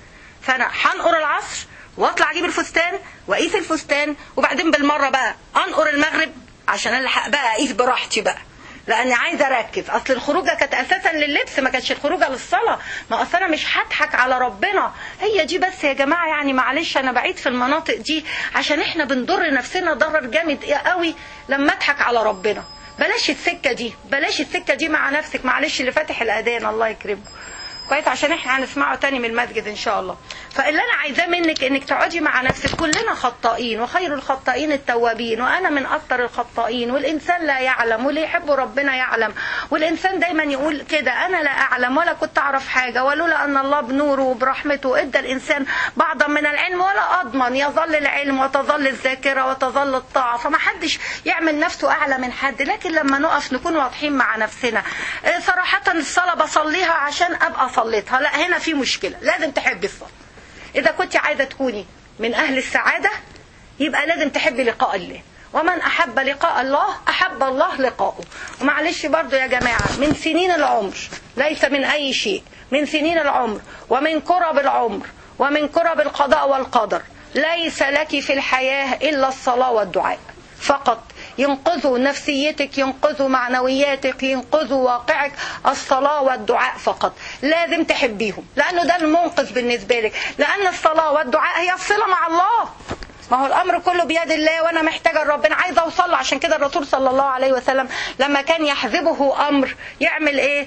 فانا هنقر العصر واطلع اجيب الفستان واقيس الفستان وبعدين بالمره بقى انقر المغرب عشان الحق بقى اقيس براحتي بقى لاني عايزه اركز اصل الخروجه كانت اساسا لللبس ما كانتش الخروجه للصلاه ما اصل انا مش هضحك على ربنا هي دي بس يا جماعه يعني معلش انا بعيد في المناطق دي عشان احنا بنضر نفسنا ضرر جامد قوي لما اضحك على ربنا بلاش السكه دي بلاش السكه دي مع نفسك معلش اللي فاتح الاذان الله يكرمه كويس عشان احنا هنسمعه تاني من المسجد ان شاء الله فاللي انا عايزاه منك انك تقعدي مع نفسك كلنا خطائين وخير الخطائين التوابين وانا من اكثر الخطائين والانسان لا يعلم واللي يحب ربنا يعلم والانسان دايما يقول كده انا لا اعلم ولا كنت اعرف حاجه ولولا ان الله بنوره وبرحمته ادى الانسان بعضا من العلم ولا اضمن يظل العلم وتظل الذاكره وتظل الطاعه فما حدش يعمل نفسه اعلى من حد لكن لما نقف نكون واضحين مع نفسنا اه صراحه الصلاه بصليها عشان ابقى صليتها لا هنا في مشكله لازم تحبي الصلاه إذا كنت عايزة تكوني من أهل السعادة يبقى لازم تحبي لقاء الله ومن أحب لقاء الله أحب الله لقاءه ومعلش برضو يا جماعة من سنين العمر ليس من أي شيء من سنين العمر ومن كرب العمر ومن كرب القضاء والقدر ليس لك في الحياة إلا الصلاة والدعاء فقط ينقذوا نفسيتك ينقذوا معنوياتك ينقذوا واقعك الصلاة والدعاء فقط لازم تحبيهم لأنه ده المنقذ بالنسبة لك لأن الصلاة والدعاء هي الصلة مع الله ما هو الامر كله بيد الله وانا محتاجه لربنا عايزه اوصل له عشان كده الرسول صلى الله عليه وسلم لما كان يحذبه امر يعمل ايه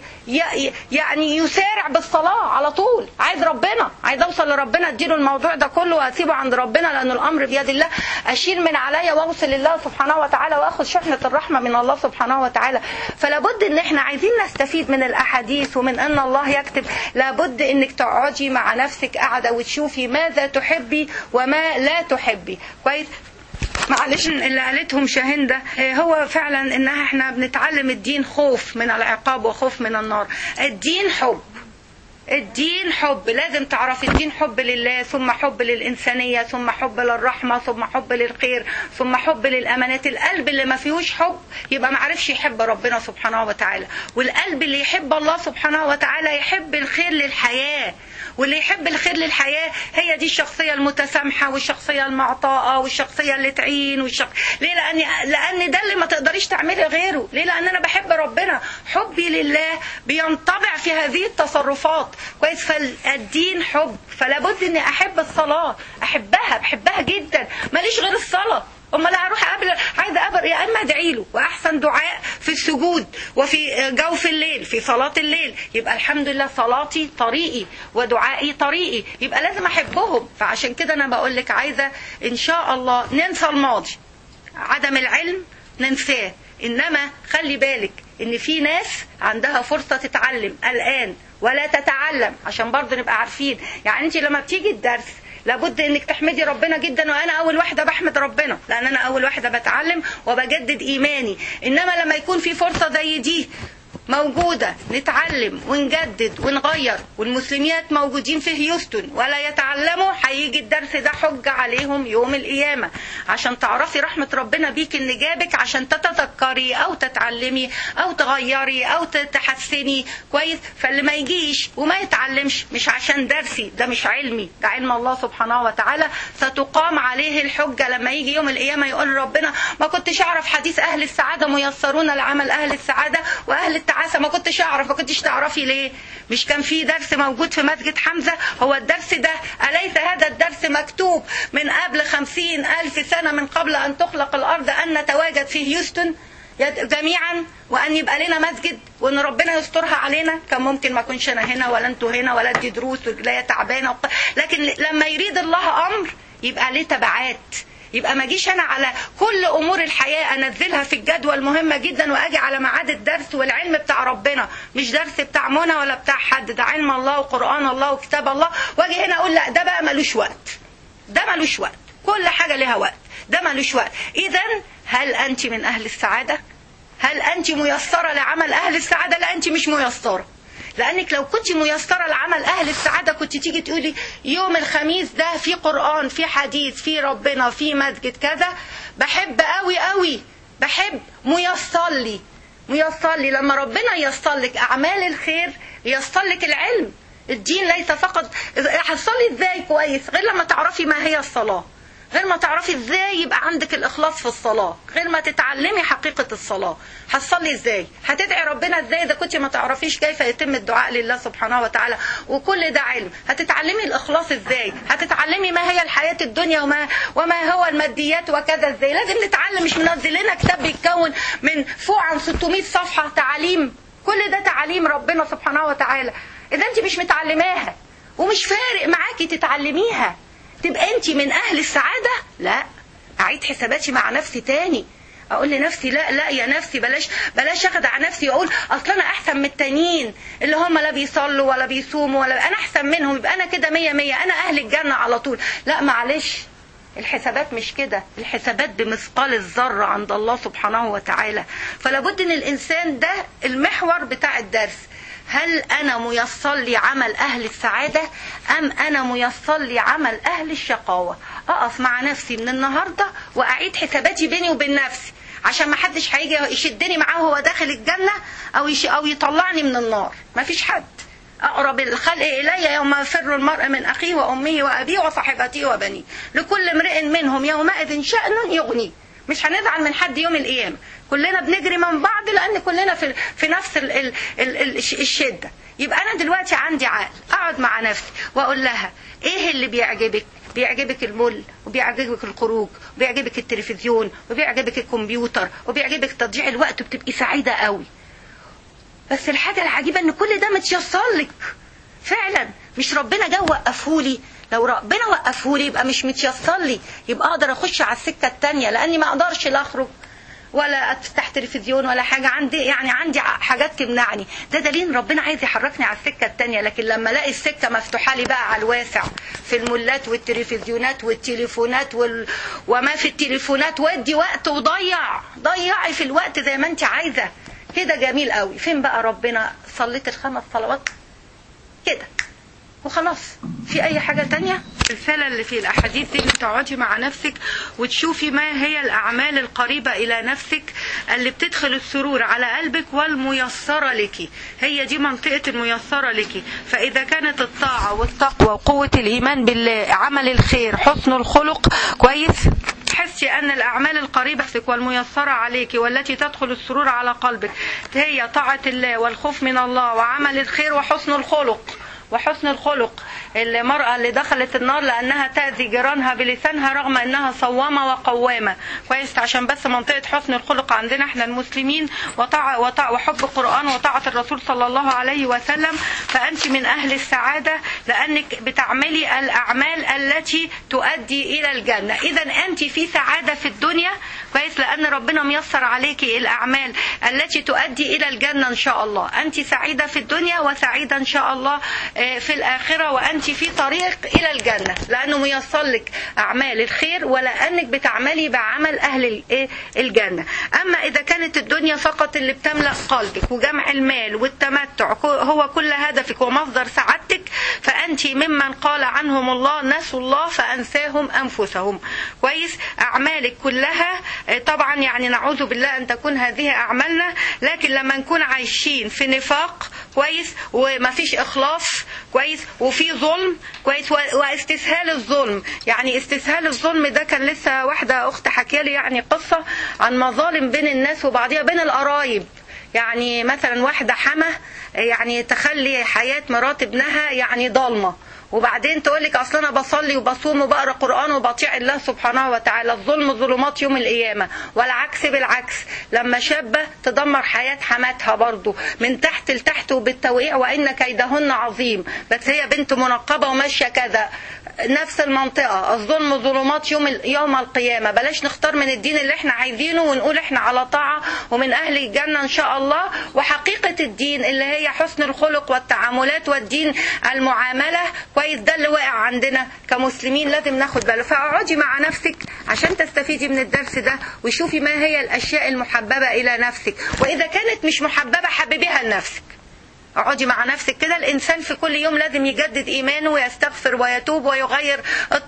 يعني يسارع بالصلاه على طول عايز ربنا عايز اوصل لربنا اديله الموضوع ده كله واسيبه عند ربنا لان الامر بيد الله اشيل من عليا واوصل لله سبحانه وتعالى واخذ شحنه الرحمه من الله سبحانه وتعالى فلابد ان احنا عايزين نستفيد من الاحاديث ومن ان الله يكتب لابد انك تقعدي مع نفسك قاعده وتشوفي ماذا تحبي وما لا تحبي كويس معلش اللي قالتهم شاهندة هو فعلا ان احنا بنتعلم الدين خوف من العقاب وخوف من النار الدين حب الدين حب لازم تعرفي الدين حب لله ثم حب للإنسانية ثم حب للرحمة ثم حب للخير ثم حب للأمانات القلب اللي ما فيهوش حب يبقى ما عرفش يحب ربنا سبحانه وتعالى والقلب اللي يحب الله سبحانه وتعالى يحب الخير للحياة واللي يحب الخير للحياة هي دي الشخصية المتسامحة والشخصية المعطاءة والشخصية اللي تعين والشخ... ليه لأن لأن ده اللي ما تقدريش تعملي غيره ليه لأن أنا بحب ربنا حبي لله بينطبع في هذه التصرفات كويس فالدين حب فلا بد اني احب الصلاه احبها بحبها جدا ماليش غير الصلاه امال هروح اقابل عايزه اقابل يا اما ادعي له واحسن دعاء في السجود وفي جوف الليل في صلاه الليل يبقى الحمد لله صلاتي طريقي ودعائي طريقي يبقى لازم احبهم فعشان كده انا بقول لك عايزه ان شاء الله ننسى الماضي عدم العلم ننساه انما خلي بالك ان في ناس عندها فرصه تتعلم الان ولا تتعلم عشان برضه نبقى عارفين يعني انت لما بتيجي الدرس لابد انك تحمدي ربنا جدا وانا اول واحده بحمد ربنا لان انا اول واحده بتعلم وبجدد ايماني انما لما يكون في فرصه زي دي موجودة نتعلم ونجدد ونغير والمسلميات موجودين في هيوستن ولا يتعلموا هيجي الدرس ده حجة عليهم يوم القيامة عشان تعرفي رحمة ربنا بيك ان جابك عشان تتذكري او تتعلمي او تغيري او تحسني كويس فاللي ما يجيش وما يتعلمش مش عشان درسي ده مش علمي ده علم الله سبحانه وتعالى ستقام عليه الحجة لما يجي يوم القيامة يقول ربنا ما كنتش اعرف حديث اهل السعادة ميسرون لعمل اهل السعادة واهل التعاسة ما كنتش اعرف ما كنتش تعرفي ليه مش كان في درس موجود في مسجد حمزة هو الدرس ده أليس هذا الدرس مكتوب من قبل خمسين ألف سنة من قبل أن تخلق الأرض أن نتواجد في هيوستن جميعا وان يبقى لنا مسجد وان ربنا يسترها علينا كان ممكن ما اكونش انا هنا ولا انتوا هنا ولا ادي دروس ورجليا تعبانه لكن لما يريد الله امر يبقى ليه تبعات يبقى ما اجيش انا على كل امور الحياه انزلها في الجدول المهمه جدا واجي على ميعاد الدرس والعلم بتاع ربنا مش درس بتاع منى ولا بتاع حد ده علم الله وقران الله وكتاب الله واجي هنا اقول لا ده بقى ملوش وقت ده ملوش وقت كل حاجه لها وقت ده ملوش وقت اذا هل انت من اهل السعاده هل انت ميسره لعمل اهل السعاده لا انت مش ميسره لانك لو كنت ميسره لعمل اهل السعاده كنت تيجي تقولي يوم الخميس ده في قران في حديث في ربنا في مسجد كذا بحب قوي قوي بحب ميسر لي ميسر لي لما ربنا ييسر لك اعمال الخير ييسر لك العلم الدين ليس فقط هتصلي ازاي كويس غير لما تعرفي ما هي الصلاه غير ما تعرفي ازاي يبقى عندك الاخلاص في الصلاه غير ما تتعلمي حقيقه الصلاه هتصلي ازاي هتدعي ربنا ازاي اذا كنت ما تعرفيش كيف يتم الدعاء لله سبحانه وتعالى وكل ده علم هتتعلمي الاخلاص ازاي هتتعلمي ما هي الحياه الدنيا وما وما هو الماديات وكذا ازاي لازم نتعلم مش منزل لنا كتاب بيتكون من فوق عن 600 صفحه تعاليم كل ده تعاليم ربنا سبحانه وتعالى اذا انت مش متعلماها ومش فارق معاكي تتعلميها تبقى انت من اهل السعاده لا اعيد حساباتي مع نفسي تاني اقول لنفسي لا لا يا نفسي بلاش بلاش اخدع نفسي واقول اصل انا احسن من التانيين اللي هم لا بيصلوا ولا بيصوموا ولا انا احسن منهم يبقى انا كده مية مية انا اهل الجنه على طول لا معلش الحسابات مش كده الحسابات بمثقال الذرة عند الله سبحانه وتعالى فلابد ان الانسان ده المحور بتاع الدرس هل انا ميسر لي عمل اهل السعادة ام انا ميسر لي عمل اهل الشقاوة اقف مع نفسي من النهاردة واعيد حساباتي بيني وبين نفسي عشان ما حدش هيجي يشدني معاه وهو داخل الجنة او يش او يطلعني من النار مفيش حد أقرب الخلق إلي يوم يفر المرء من أخيه وأمه وأبيه وصاحبته وبنيه لكل امرئ منهم يومئذ شأن يغنيه مش هنزعل من حد يوم القيامة كلنا بنجري من بعض لأن كلنا في, في نفس ال ال ال الشدة يبقى أنا دلوقتي عندي عقل أقعد مع نفسي وأقول لها إيه اللي بيعجبك بيعجبك المول وبيعجبك الخروج وبيعجبك التلفزيون وبيعجبك الكمبيوتر وبيعجبك تضييع الوقت وبتبقي سعيدة قوي بس الحاجة العجيبة ان كل ده متيسر لك فعلا مش ربنا جه وقفهولي لو ربنا وقفهولي يبقى مش متيسر لي يبقى اقدر اخش على السكة التانية لاني ما اقدرش لا اخرج ولا افتح تلفزيون ولا حاجة عندي يعني عندي حاجات تمنعني ده دليل ربنا عايز يحركني على السكة التانية لكن لما الاقي السكة مفتوحة لي بقى على الواسع في المولات والتلفزيونات والتليفونات وال... وما في التليفونات ودي وقت وضيع ضيعي في الوقت زي ما انت عايزة كده جميل قوي فين بقى ربنا صليت الخمس صلوات كده وخلاص في اي حاجة تانية الرسالة اللي في الاحاديث دي اللي تقعدي مع نفسك وتشوفي ما هي الاعمال القريبة الى نفسك اللي بتدخل السرور على قلبك والميسرة لك هي دي منطقة الميسرة لك فاذا كانت الطاعة والتقوى وقوة الايمان بالله عمل الخير حسن الخلق كويس تحسي أن الأعمال القريبة لك والميسرة عليك والتي تدخل السرور على قلبك هي طاعة الله والخوف من الله وعمل الخير وحسن الخلق وحسن الخلق المرأة اللي دخلت النار لأنها تأذي جيرانها بلسانها رغم أنها صوامة وقوامة كويس عشان بس منطقة حسن الخلق عندنا احنا المسلمين وطاعة وطاعة وحب القرآن وطاعة الرسول صلى الله عليه وسلم فأنت من أهل السعادة لأنك بتعملي الأعمال التي تؤدي إلى الجنة إذا أنت في سعادة في الدنيا كويس لأن ربنا ميسر عليكي الأعمال التي تؤدي إلى الجنة إن شاء الله أنت سعيدة في الدنيا وسعيدة إن شاء الله في الآخرة وأنت في طريق إلى الجنة لأنه ميسر لك أعمال الخير ولأنك بتعملي بعمل أهل الجنة أما إذا كانت الدنيا فقط اللي بتملأ قلبك وجمع المال والتمتع هو كل هدفك ومصدر سعادتك فأنت ممن قال عنهم الله نسوا الله فأنساهم أنفسهم كويس أعمالك كلها طبعا يعني نعوذ بالله أن تكون هذه أعمالنا لكن لما نكون عايشين في نفاق كويس وما فيش إخلاص كويس وفي ظلم كويس واستسهال الظلم يعني استسهال الظلم ده كان لسه واحدة أخت حكي لي يعني قصة عن مظالم بين الناس وبعضها بين القرايب يعني مثلا واحدة حما يعني تخلي حياة مرات ابنها يعني ضلمة وبعدين تقول لك اصل انا بصلي وبصوم وبقرا قران وبطيع الله سبحانه وتعالى الظلم ظلمات يوم القيامه والعكس بالعكس لما شابه تدمر حياه حماتها برضه من تحت لتحت وبالتوقيع وان كيدهن عظيم بس هي بنت منقبه وماشيه كذا نفس المنطقه الظلم ظلمات يوم يوم القيامه بلاش نختار من الدين اللي احنا عايزينه ونقول احنا على طاعه ومن اهل الجنه ان شاء الله وحقيقه الدين اللي هي حسن الخلق والتعاملات والدين المعامله كويس ده اللي واقع عندنا كمسلمين لازم ناخد باله فاقعدي مع نفسك عشان تستفيدي من الدرس ده وشوفي ما هي الاشياء المحببه الى نفسك واذا كانت مش محببه حببيها لنفسك اقعدي مع نفسك كده الانسان في كل يوم لازم يجدد ايمانه ويستغفر ويتوب ويغير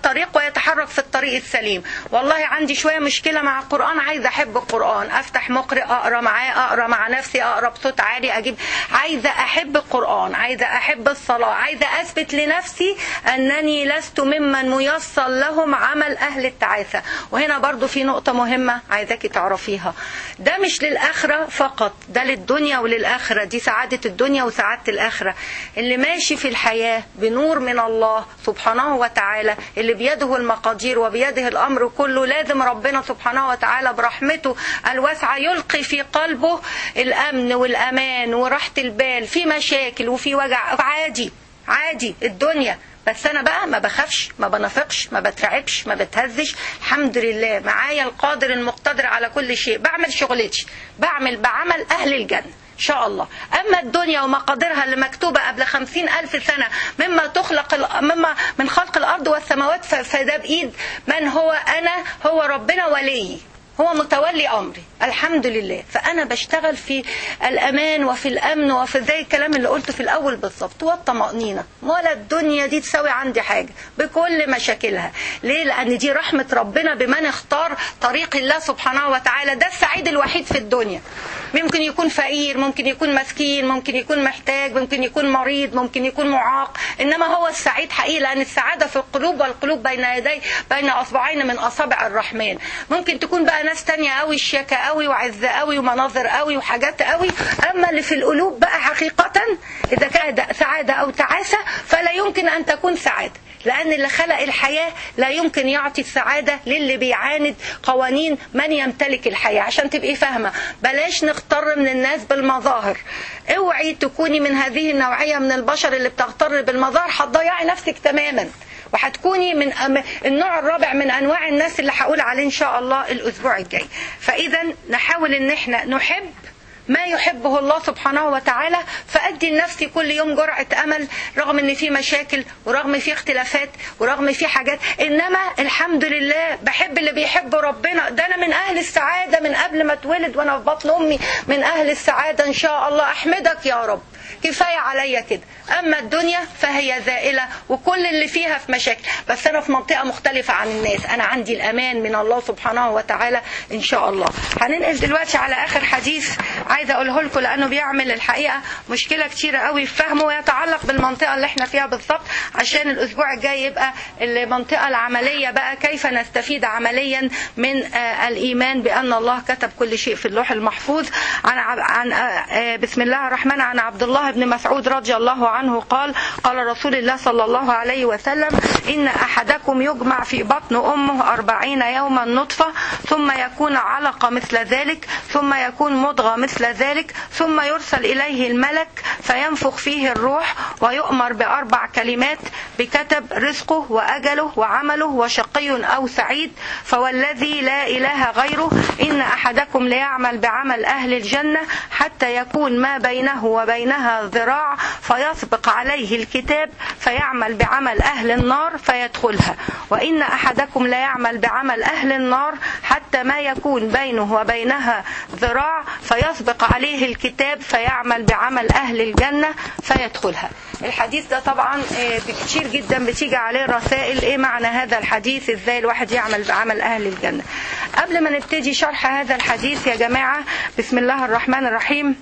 الطريق ويتحرك في الطريق السليم والله عندي شويه مشكله مع القران عايزه احب القران افتح مقرئ اقرا معاه اقرا مع نفسي اقرا بصوت عالي اجيب عايزه احب القران عايزه احب الصلاه عايزه اثبت لنفسي انني لست ممن ميسر لهم عمل اهل التعاسه وهنا برضو في نقطه مهمه عايزاكي تعرفيها ده مش للاخره فقط ده للدنيا وللاخره دي سعاده الدنيا وسعاده الاخره اللي ماشي في الحياه بنور من الله سبحانه وتعالى اللي بيده المقادير وبيده الامر كله لازم ربنا سبحانه وتعالى برحمته الواسعه يلقي في قلبه الامن والامان وراحه البال في مشاكل وفي وجع عادي عادي الدنيا بس انا بقى ما بخافش ما بنافقش ما بترعبش ما بتهزش الحمد لله معايا القادر المقتدر على كل شيء بعمل شغلتي بعمل بعمل اهل الجنه إن شاء الله أما الدنيا ومقاديرها اللي مكتوبة قبل خمسين ألف سنة مما تخلق ال- مما من خلق الأرض والسماوات ف- فده بإيد من هو أنا هو ربنا ولي هو متولي امري الحمد لله فانا بشتغل في الامان وفي الامن وفي زي الكلام اللي قلته في الاول بالظبط والطمانينه ولا الدنيا دي تساوي عندي حاجه بكل مشاكلها ليه لان دي رحمه ربنا بمن اختار طريق الله سبحانه وتعالى ده السعيد الوحيد في الدنيا ممكن يكون فقير ممكن يكون مسكين ممكن يكون محتاج ممكن يكون مريض ممكن يكون معاق انما هو السعيد حقيقي لان السعاده في القلوب والقلوب بين يدي بين اصبعين من اصابع الرحمن ممكن تكون بقى ناس تانية قوي شياكة قوي وعزة قوي ومناظر قوي وحاجات قوي اما اللي في القلوب بقى حقيقة اذا كانت سعادة او تعاسة فلا يمكن ان تكون سعادة لأن اللي خلق الحياة لا يمكن يعطي السعادة للي بيعاند قوانين من يمتلك الحياة عشان تبقي فاهمة بلاش نغتر من الناس بالمظاهر اوعي تكوني من هذه النوعية من البشر اللي بتغتر بالمظاهر هتضيعي نفسك تماما وهتكوني من أم- النوع الرابع من انواع الناس اللي هقول عليه ان شاء الله الاسبوع الجاي فاذا نحاول ان احنا نحب ما يحبه الله سبحانه وتعالى فأدي لنفسي كل يوم جرعة أمل رغم إن في مشاكل ورغم في اختلافات ورغم في حاجات إنما الحمد لله بحب اللي بيحب ربنا ده أنا من أهل السعادة من قبل ما اتولد وأنا في بطن أمي من أهل السعادة إن شاء الله أحمدك يا رب كفاية عليا كده أما الدنيا فهي زائلة وكل اللي فيها في مشاكل بس أنا في منطقة مختلفة عن الناس أنا عندي الأمان من الله سبحانه وتعالى إن شاء الله هننقل دلوقتي على آخر حديث عايزة أقوله لكم لأنه بيعمل الحقيقة مشكلة كتيرة قوي في فهمه ويتعلق بالمنطقة اللي احنا فيها بالظبط عشان الأسبوع الجاي يبقى المنطقة العملية بقى كيف نستفيد عمليا من آه، الإيمان بأن الله كتب كل شيء في اللوح المحفوظ عن عب- عن آه، آه، بسم الله الرحمن عن عبد الله بن مسعود رضي الله عنه قال قال رسول الله صلى الله عليه وسلم إن أحدكم يجمع في بطن أمه أربعين يوما نطفة ثم يكون علقة مثل ذلك ثم يكون مضغة مثل ذلك ثم يرسل إليه الملك فينفخ فيه الروح ويؤمر بأربع كلمات بكتب رزقه وأجله وعمله وشقي أو سعيد فوالذي لا إله غيره إن أحدكم ليعمل بعمل أهل الجنة حتى يكون ما بينه وبينها ذراع فيسبق عليه الكتاب فيعمل بعمل أهل النار فيدخلها وإن أحدكم ليعمل بعمل أهل النار حتى ما يكون بينه وبينها ذراع فيسبق عليه الكتاب فيعمل بعمل أهل الجنة فيدخلها الحديث ده طبعا آه، كتير جدا بتيجي عليه رسائل ايه معنى هذا الحديث ازاي الواحد يعمل بعمل اهل الجنة قبل ما نبتدي شرح هذا الحديث يا جماعة بسم الله الرحمن الرحيم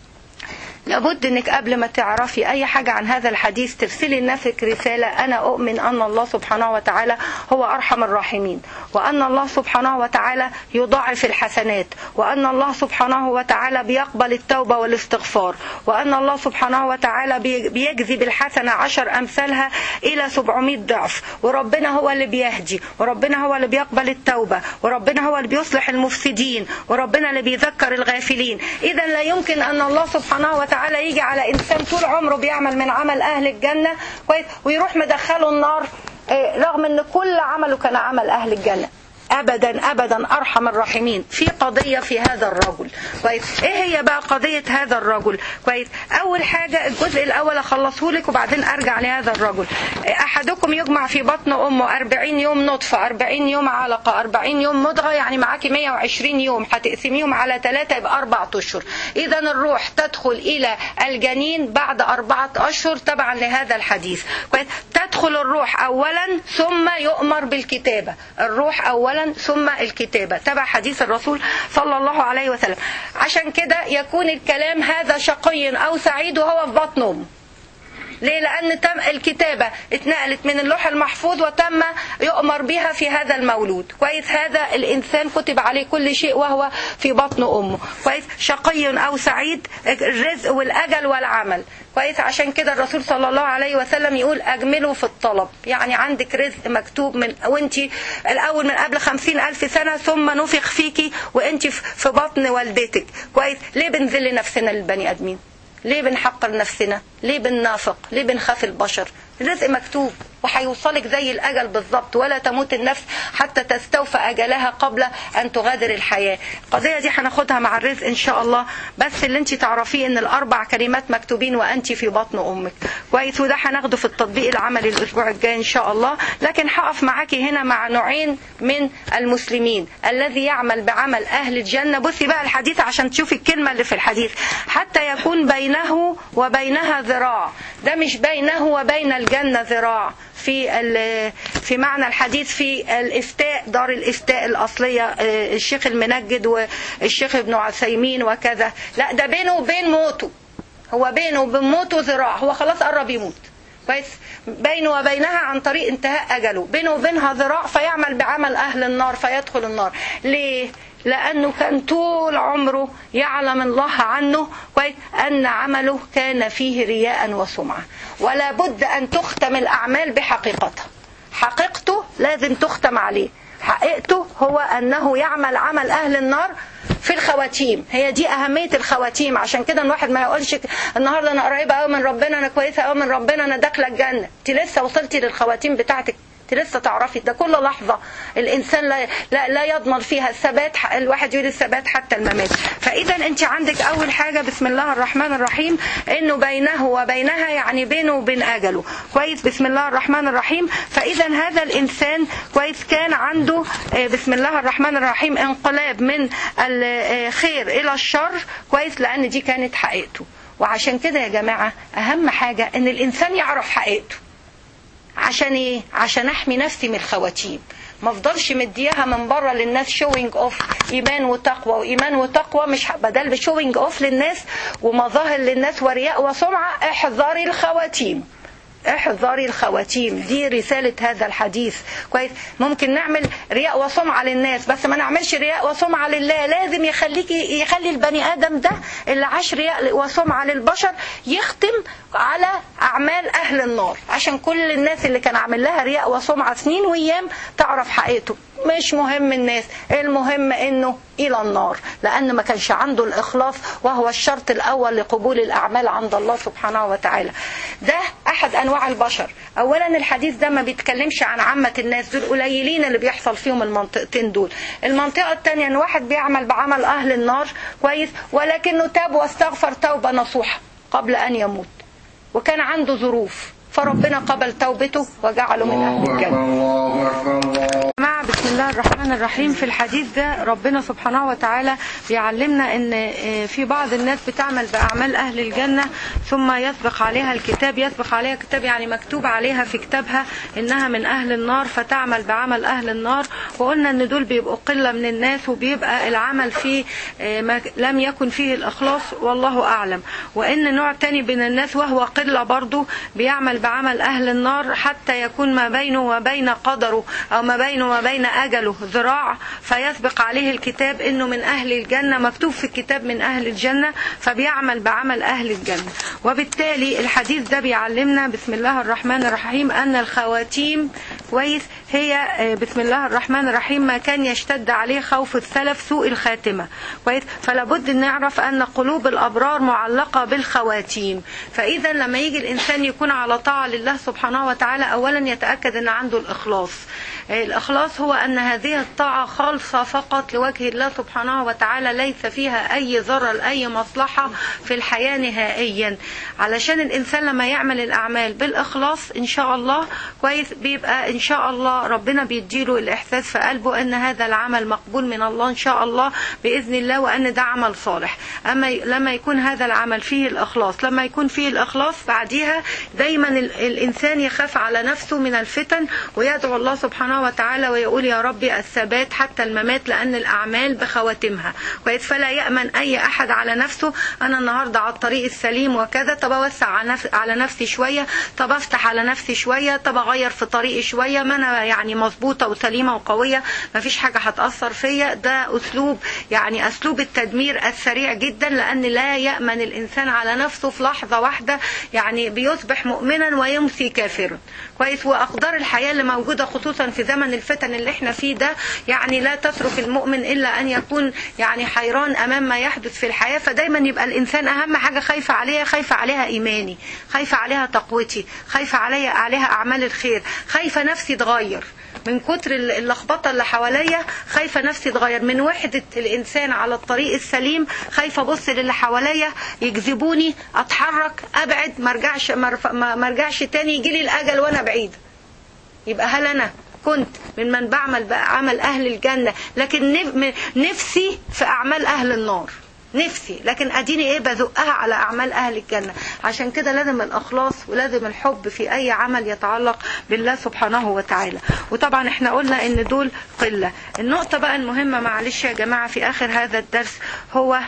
لابد انك قبل ما تعرفي اي حاجة عن هذا الحديث ترسلي لنفسك رسالة انا اؤمن ان الله سبحانه وتعالى هو ارحم الراحمين وان الله سبحانه وتعالى يضاعف الحسنات وان الله سبحانه وتعالى بيقبل التوبة والاستغفار وان الله سبحانه وتعالى بي- بيجزي بالحسنة عشر امثالها الى 700 ضعف وربنا هو اللي بيهدي وربنا هو اللي بيقبل التوبة وربنا هو اللي بيصلح المفسدين وربنا اللي بيذكر الغافلين اذا لا يمكن ان الله سبحانه وتعالى يجي على انسان طول عمره بيعمل من عمل اهل الجنة كويس ويروح مدخله النار آه، رغم ان كل عمله كان عمل اهل الجنة ابدا ابدا ارحم الراحمين في قضيه في هذا الرجل كويس ايه هي بقى قضيه هذا الرجل كويس اول حاجه الجزء الاول اخلصه لك وبعدين ارجع لهذا الرجل احدكم يجمع في بطن امه 40 يوم نطفه 40 يوم علقه 40 يوم مضغه يعني معاكي 120 يوم هتقسميهم على ثلاثه يبقى اربع اشهر اذا الروح تدخل الى الجنين بعد اربعه اشهر تبعا لهذا الحديث كويس تدخل الروح اولا ثم يؤمر بالكتابه الروح اولا ثم الكتابه تبع حديث الرسول صلى الله عليه وسلم عشان كده يكون الكلام هذا شقي او سعيد وهو في بطن امه ليه لان تم الكتابه اتنقلت من اللوح المحفوظ وتم يؤمر بها في هذا المولود كويس هذا الانسان كتب عليه كل شيء وهو في بطن امه كويس شقي او سعيد الرزق والاجل والعمل كويس عشان كده الرسول صلى الله عليه وسلم يقول اجملوا في الطلب يعني عندك رزق مكتوب من وانت الاول من قبل خمسين الف سنه ثم نفخ فيكي وانت في بطن والدتك كويس ليه بنذل نفسنا للبني ادمين ليه بنحقر نفسنا ليه بننافق ليه بنخاف البشر الرزق مكتوب وهيوصلك زي الاجل بالظبط ولا تموت النفس حتى تستوفى اجلها قبل ان تغادر الحياه القضيه دي هناخدها مع الرزق ان شاء الله بس اللي انت تعرفيه ان الاربع كلمات مكتوبين وانت في بطن امك كويس وده هناخده في التطبيق العملي الاسبوع الجاي ان شاء الله لكن هقف معاكي هنا مع نوعين من المسلمين الذي يعمل بعمل اهل الجنه بصي بقى الحديث عشان تشوفي الكلمه اللي في الحديث حتى يكون بينه وبينها ذراع ده مش بينه وبين الجنه ذراع في في معنى الحديث في الافتاء دار الافتاء الاصليه الشيخ المنجد والشيخ ابن عثيمين وكذا لا ده بينه وبين موته هو بينه وبين موته ذراع هو خلاص قرب يموت كويس بينه وبينها عن طريق انتهاء اجله بينه وبينها ذراع فيعمل بعمل اهل النار فيدخل النار ليه لأنه كان طول عمره يعلم الله عنه كويس أن عمله كان فيه رياء وسمعة ولا بد أن تختم الأعمال بحقيقتها حقيقته لازم تختم عليه حقيقته هو أنه يعمل عمل أهل النار في الخواتيم هي دي أهمية الخواتيم عشان كده الواحد ما يقولش النهاردة أنا قريبة أوي من ربنا أنا كويسة أوي من ربنا أنا داخلة الجنة أنت لسه وصلتي للخواتيم بتاعتك انت لسه تعرفي ده كل لحظة الإنسان لا, لا, لا يضمن فيها الثبات الواحد يقول الثبات حتى الممات فإذا أنت عندك أول حاجة بسم الله الرحمن الرحيم إنه بينه وبينها يعني بينه وبين أجله كويس بسم الله الرحمن الرحيم فإذا هذا الإنسان كويس كان عنده بسم الله الرحمن الرحيم انقلاب من الخير إلى الشر كويس لأن دي كانت حقيقته وعشان كده يا جماعة أهم حاجة إن الإنسان يعرف حقيقته عشان ايه عشان احمي نفسي من الخواتيم ما افضلش مديها من بره للناس شوينج اوف ايمان وتقوى وايمان وتقوى مش بدل بشوينج اوف للناس ومظاهر للناس ورياء وسمعه احذري الخواتيم احذري الخواتيم دي رسالة هذا الحديث كويس ممكن نعمل رياء وسمعة للناس بس ما نعملش رياء وسمعة لله لازم يخليكي يخلي البني آدم ده اللي عاش رياء وسمعة للبشر يختم على أعمال أهل النار عشان كل الناس اللي كان عامل لها رياء وسمعة سنين وأيام تعرف حقيقته مش مهم الناس المهم انه الى النار لان ما كانش عنده الاخلاص وهو الشرط الاول لقبول الاعمال عند الله سبحانه وتعالى ده احد انواع البشر اولا الحديث ده ما بيتكلمش عن عامه الناس دول قليلين اللي بيحصل فيهم المنطقتين دول المنطقه الثانيه ان واحد بيعمل بعمل اهل النار كويس ولكنه تاب واستغفر توبه نصوحه قبل ان يموت وكان عنده ظروف فربنا قبل توبته وجعله من أهل الجنة مع بسم الله الرحمن الرحيم في الحديث ده ربنا سبحانه وتعالى بيعلمنا ان في بعض الناس بتعمل بأعمال أهل الجنة ثم يسبق عليها الكتاب يسبق عليها كتاب يعني مكتوب عليها في كتابها انها من أهل النار فتعمل بعمل أهل النار وقلنا ان دول بيبقوا قلة من الناس وبيبقى العمل فيه لم يكن فيه الإخلاص والله أعلم وان نوع تاني من الناس وهو قلة برضه بيعمل بعمل أهل النار حتى يكون ما بينه وبين قدره أو ما بينه وبين أجله ذراع فيسبق عليه الكتاب إنه من أهل الجنة مكتوب في الكتاب من أهل الجنة فبيعمل بعمل أهل الجنة وبالتالي الحديث ده بيعلمنا بسم الله الرحمن الرحيم أن الخواتيم كويس هي بسم الله الرحمن الرحيم ما كان يشتد عليه خوف السلف سوء الخاتمة كويس فلا بد ان نعرف ان قلوب الابرار معلقة بالخواتيم فاذا لما يجي الانسان يكون على طاعة لله سبحانه وتعالى اولا يتأكد ان عنده الاخلاص الإخلاص هو أن هذه الطاعة خالصة فقط لوجه الله سبحانه وتعالى ليس فيها أي ضرر أي مصلحة في الحياة نهائيا علشان الإنسان لما يعمل الأعمال بالإخلاص إن شاء الله كويس بيبقى إن شاء الله ربنا بيديله الإحساس في قلبه أن هذا العمل مقبول من الله إن شاء الله بإذن الله وأن ده عمل صالح أما لما يكون هذا العمل فيه الإخلاص لما يكون فيه الإخلاص بعديها دايما الإنسان يخاف على نفسه من الفتن ويدعو الله سبحانه وتعالى ويقول يا ربي الثبات حتى الممات لأن الأعمال بخواتمها كويس فلا يأمن أي أحد على نفسه أنا النهاردة على الطريق السليم وكذا طب أوسع على نفسي شوية طب أفتح على نفسي شوية طب أغير في طريقي شوية ما أنا يعني مظبوطة وسليمة وقوية ما فيش حاجة هتأثر فيا ده أسلوب يعني أسلوب التدمير السريع جدا لأن لا يأمن الإنسان على نفسه في لحظة واحدة يعني بيصبح مؤمنا ويمسي كافرا كويس وأقدار الحياة اللي موجودة خصوصا في زمن الفتن اللي احنا فيه ده يعني لا تترك المؤمن إلا أن يكون يعني حيران أمام ما يحدث في الحياة فدايما يبقى الإنسان أهم حاجة خايفة عليها خايفة عليها إيماني خايفة عليها تقوتي خايفة عليها عليها أعمال الخير خايفة نفسي تغير من كتر اللخبطة اللي حواليا خايفة نفسي تغير من وحدة الإنسان على الطريق السليم خايفة أبص للي حواليا يجذبوني أتحرك أبعد مرجعش مرجعش تاني يجيلي الأجل وأنا بعيد يبقى هل أنا كنت من من بعمل بقى عمل أهل الجنة لكن نفسي في أعمال أهل النار نفسي لكن اديني ايه بزقها على اعمال اهل الجنه عشان كده لازم الاخلاص ولازم الحب في اي عمل يتعلق بالله سبحانه وتعالى وطبعا احنا قلنا ان دول قله النقطه بقى المهمه معلش يا جماعه في اخر هذا الدرس هو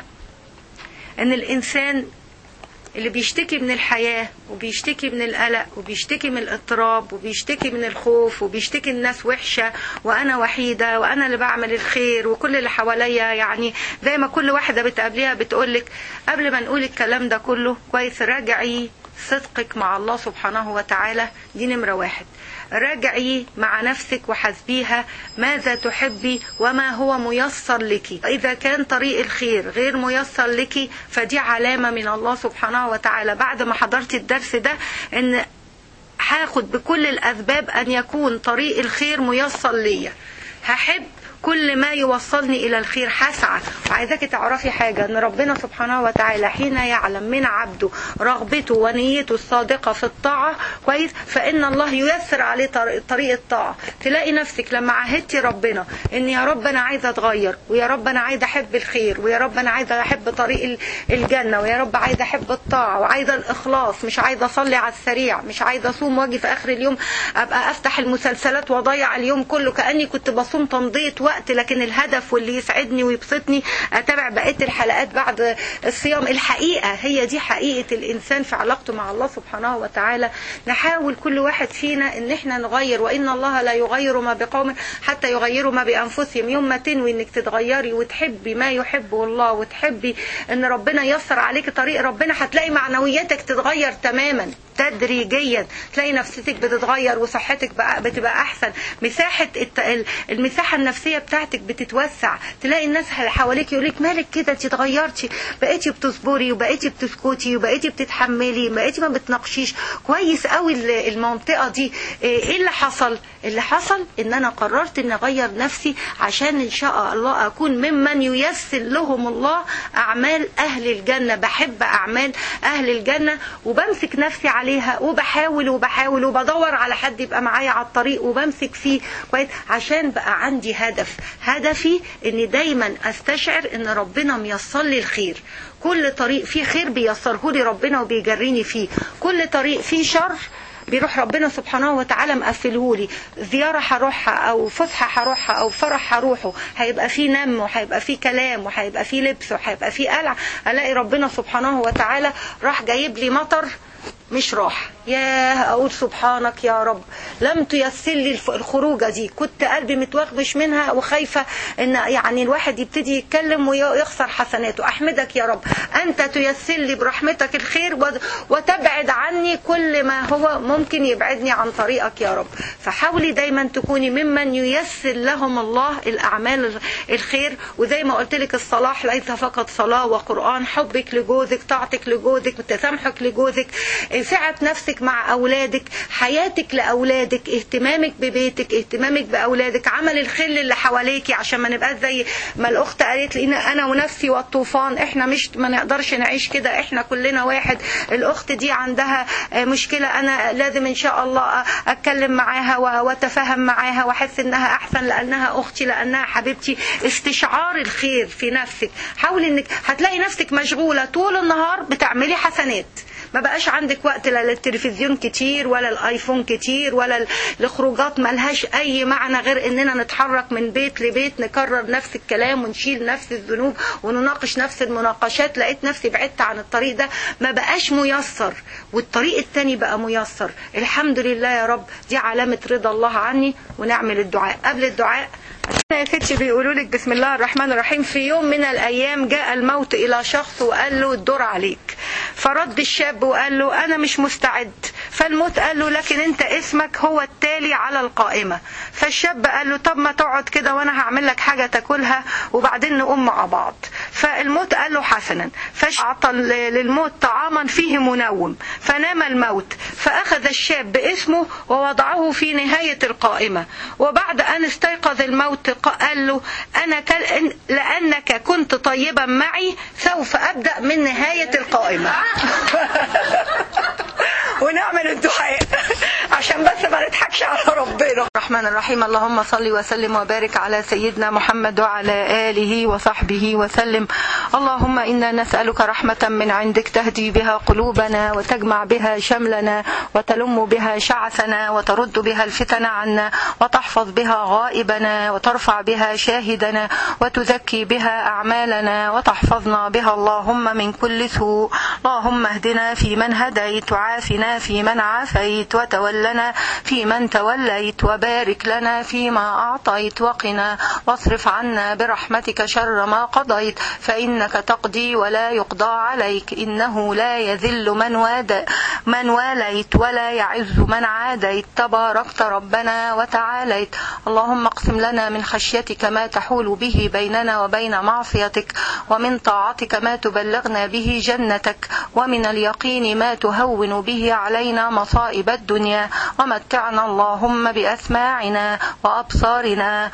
ان الانسان اللي بيشتكي من الحياة وبيشتكي من القلق وبيشتكي من الاضطراب وبيشتكي من الخوف وبيشتكي الناس وحشة وأنا وحيدة وأنا اللي بعمل الخير وكل اللي حواليا يعني زي ما كل واحدة بتقابليها بتقولك قبل ما نقول الكلام ده كله كويس راجعي صدقك مع الله سبحانه وتعالى دي نمرة واحد راجعي مع نفسك وحاسبيها ماذا تحبي وما هو ميسر لك إذا كان طريق الخير غير ميسر لك فدي علامة من الله سبحانه وتعالى بعد ما حضرت الدرس ده ان هاخد بكل الأسباب أن يكون طريق الخير ميسر ليا هحب كل ما يوصلني الى الخير هسعى وعايزاك تعرفي حاجة ان ربنا سبحانه وتعالى حين يعلم من عبده رغبته ونيته الصادقة في الطاعة كويس فان الله ييسر عليه طريق الطاعة تلاقي نفسك لما عهدتي ربنا ان يا رب انا عايزة اتغير ويا رب انا عايزة احب الخير ويا رب انا عايزة احب طريق الجنة ويا رب عايزة احب الطاعة وعايزة الاخلاص مش عايزة اصلي على السريع مش عايزة اصوم واجي في اخر اليوم ابقى افتح المسلسلات واضيع اليوم كله كاني كنت بصوم تمضية وقت لكن الهدف واللي يسعدني ويبسطني اتابع بقيه الحلقات بعد الصيام الحقيقه هي دي حقيقه الانسان في علاقته مع الله سبحانه وتعالى نحاول كل واحد فينا ان احنا نغير وان الله لا يغير ما بقوم حتى يغيروا ما بانفسهم يوم ما تنوي انك تتغيري وتحبي ما يحبه الله وتحبي ان ربنا ييسر عليك طريق ربنا هتلاقي معنوياتك تتغير تماما تدريجيا تلاقي نفسيتك بتتغير وصحتك بقى بتبقى احسن مساحه المساحه النفسيه بتاعتك بتتوسع تلاقي الناس حواليك يقولك مالك كده انت اتغيرتي بقيتي بتصبري وبقيتي بتسكتي وبقيتي بتتحملي بقيتي ما بتناقشيش كويس قوي المنطقه دي ايه اللي حصل اللي حصل ان انا قررت ان اغير نفسي عشان ان شاء الله اكون ممن ييسر لهم الله اعمال اهل الجنه بحب اعمال اهل الجنه وبمسك نفسي عليها وبحاول وبحاول وبدور على حد يبقى معايا على الطريق وبمسك فيه كويس عشان بقى عندي هدف هدفي ان دايما استشعر ان ربنا ميسر لي الخير كل طريق فيه خير بيسره لي ربنا وبيجريني فيه كل طريق فيه شر بيروح ربنا سبحانه وتعالى مقفلهولي زيارة هروحها أو فسحة هروحها أو فرح هروحه هيبقى فيه نم وهيبقى فيه كلام وهيبقى فيه لبس وهيبقى فيه قلع ألاقي ربنا سبحانه وتعالى راح جايب لي مطر مش راح ياه اقول سبحانك يا رب لم تيسر لي الخروجه دي كنت قلبي متوغبش منها وخايفه ان يعني الواحد يبتدي يتكلم ويخسر حسناته احمدك يا رب انت تيسر لي برحمتك الخير وتبعد عني كل ما هو ممكن يبعدني عن طريقك يا رب فحاولي دايما تكوني ممن ييسر لهم الله الاعمال الخير وزي ما قلت لك الصلاح ليس فقط صلاه وقران حبك لجوزك طاعتك لجوزك تسامحك لجوزك سعة نفسك مع أولادك حياتك لأولادك اهتمامك ببيتك اهتمامك بأولادك عمل الخل اللي حواليكي عشان ما نبقاش زي ما الأخت قالت لي أنا ونفسي والطوفان احنا مش ما نقدرش نعيش كده احنا كلنا واحد الأخت دي عندها مشكلة أنا لازم إن شاء الله أتكلم معاها وأتفاهم معاها وأحس إنها أحسن لأنها أختي لأنها حبيبتي استشعار الخير في نفسك حاولي إنك هتلاقي نفسك مشغولة طول النهار بتعملي حسنات ما بقاش عندك وقت لا للتلفزيون كتير ولا الايفون كتير ولا الخروجات ملهاش اي معنى غير اننا نتحرك من بيت لبيت نكرر نفس الكلام ونشيل نفس الذنوب ونناقش نفس المناقشات لقيت نفسي بعدت عن الطريق ده ما بقاش ميسر والطريق التاني بقى ميسر الحمد لله يا رب دي علامة رضا الله عني ونعمل الدعاء قبل الدعاء يا ستي بيقولوا لك بسم الله الرحمن الرحيم في يوم من الايام جاء الموت الى شخص وقال له الدور عليك فرد الشاب وقال له انا مش مستعد فالموت قال له لكن انت اسمك هو التالي على القائمة فالشاب قال له طب ما تقعد كده وانا هعمل لك حاجة تاكلها وبعدين نقوم مع بعض فالموت قال له حسنا فأعطى للموت طعاما فيه منوم فنام الموت فأخذ الشاب باسمه ووضعه في نهاية القائمة وبعد أن استيقظ الموت قال له أنا لأنك كنت طيبا معي سوف أبدأ من نهاية القائمة ونعمل الدعاء عشان بس ما نضحكش على ربنا الرحمن الرحيم اللهم صل وسلم وبارك على سيدنا محمد وعلى آله وصحبه وسلم اللهم إنا نسألك رحمة من عندك تهدي بها قلوبنا وتجمع بها شملنا وتلم بها شعثنا وترد بها الفتن عنا وتحفظ بها غائبنا وترفع بها شاهدنا وتزكي بها أعمالنا وتحفظنا بها اللهم من كل سوء اللهم اهدنا في من هديت وعافنا في من عافيت وتولنا في من توليت وبارك لنا فيما أعطيت وقنا واصرف عنا برحمتك شر ما قضيت فإنك تقضي ولا يقضى عليك إنه لا يذل من, واد من واليت ولا يعز من عاديت تباركت ربنا وتعاليت اللهم اقسم لنا من خشيتك ما تحول به بيننا وبين معصيتك ومن طاعتك ما تبلغنا به جنتك ومن اليقين ما تهون به علينا مصائب الدنيا ومتعنا اللهم بأسماعنا وأبصارنا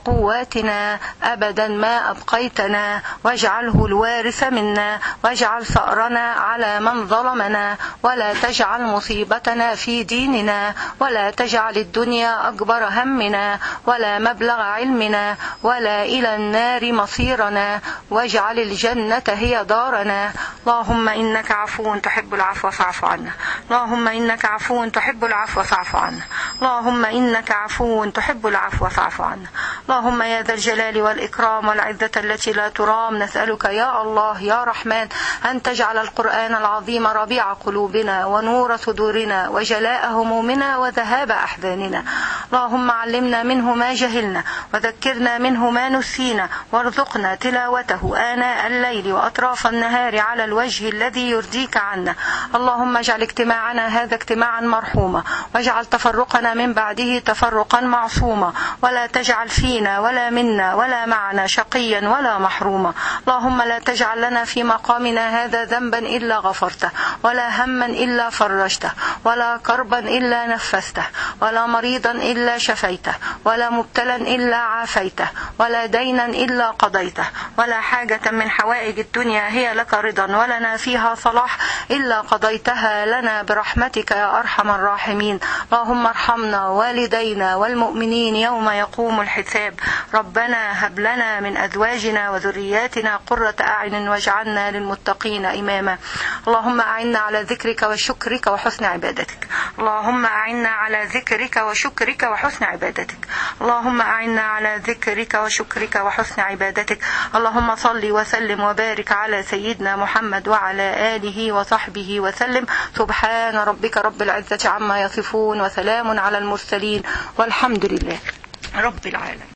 وقواتنا أبدا ما أبقيتنا واجعله الوارث منا واجعل ثأرنا على من ظلمنا ولا تجعل مصيبتنا في ديننا ولا تجعل الدنيا أكبر همنا ولا مبلغ علمنا ولا إلى النار مصيرنا واجعل الجنة هي دارنا اللهم إنك عفو تحب العفو فاعف عنا اللهم إنك عفو تحب العفو فاعف عنا اللهم إنك عفو تحب العفو فاعف عنا اللهم يا ذا الجلال والإكرام والعزة التي لا ترام نسألك يا الله يا رحمن أن تجعل القرآن العظيم ربيع قلوبنا ونور صدورنا وجلاء همومنا وذهاب أحزاننا اللهم علمنا منه ما جهلنا وذكرنا منه ما نسينا وارزقنا تلاوته آناء الليل وأطراف النهار على الوجه الذي يرضيك عنا اللهم اجعل اجتماعنا هذا اجتماعا مرحوما واجعل تفرقنا من بعده تفرقا معصوما ولا تجعل فينا ولا منا ولا معنا شقيا ولا محروما اللهم لا تجعل لنا في مقامنا هذا ذنبا إلا غفرته ولا هما إلا فرجته ولا كربا إلا نفسته ولا مريضا إلا شفيته ولا مبتلا إلا عافيته ولا دينا إلا قضيته ولا حاجة من حوائج الدنيا هي لك رضا ولنا فيها صلاح إلا قضيتها لنا برحمتك يا أرحم الراحمين اللهم ارحمنا والدينا والمؤمنين يوم يقوم الحساب ربنا هب لنا من أزواجنا وذرياتنا قرة أعين واجعلنا للمتقين إماما اللهم أعنا على ذكرك وشكرك وحسن عبادتك اللهم أعنا على ذكرك وشكرك وحسن عبادتك اللهم أعنا على ذكرك وشكرك وحسن عبادتك اللهم صل وسلم وبارك على سيدنا محمد وعلى آله وصحبه وسلم سبحان ربك رب العزة عما يصفون وسلام على المرسلين والحمد لله رب العالمين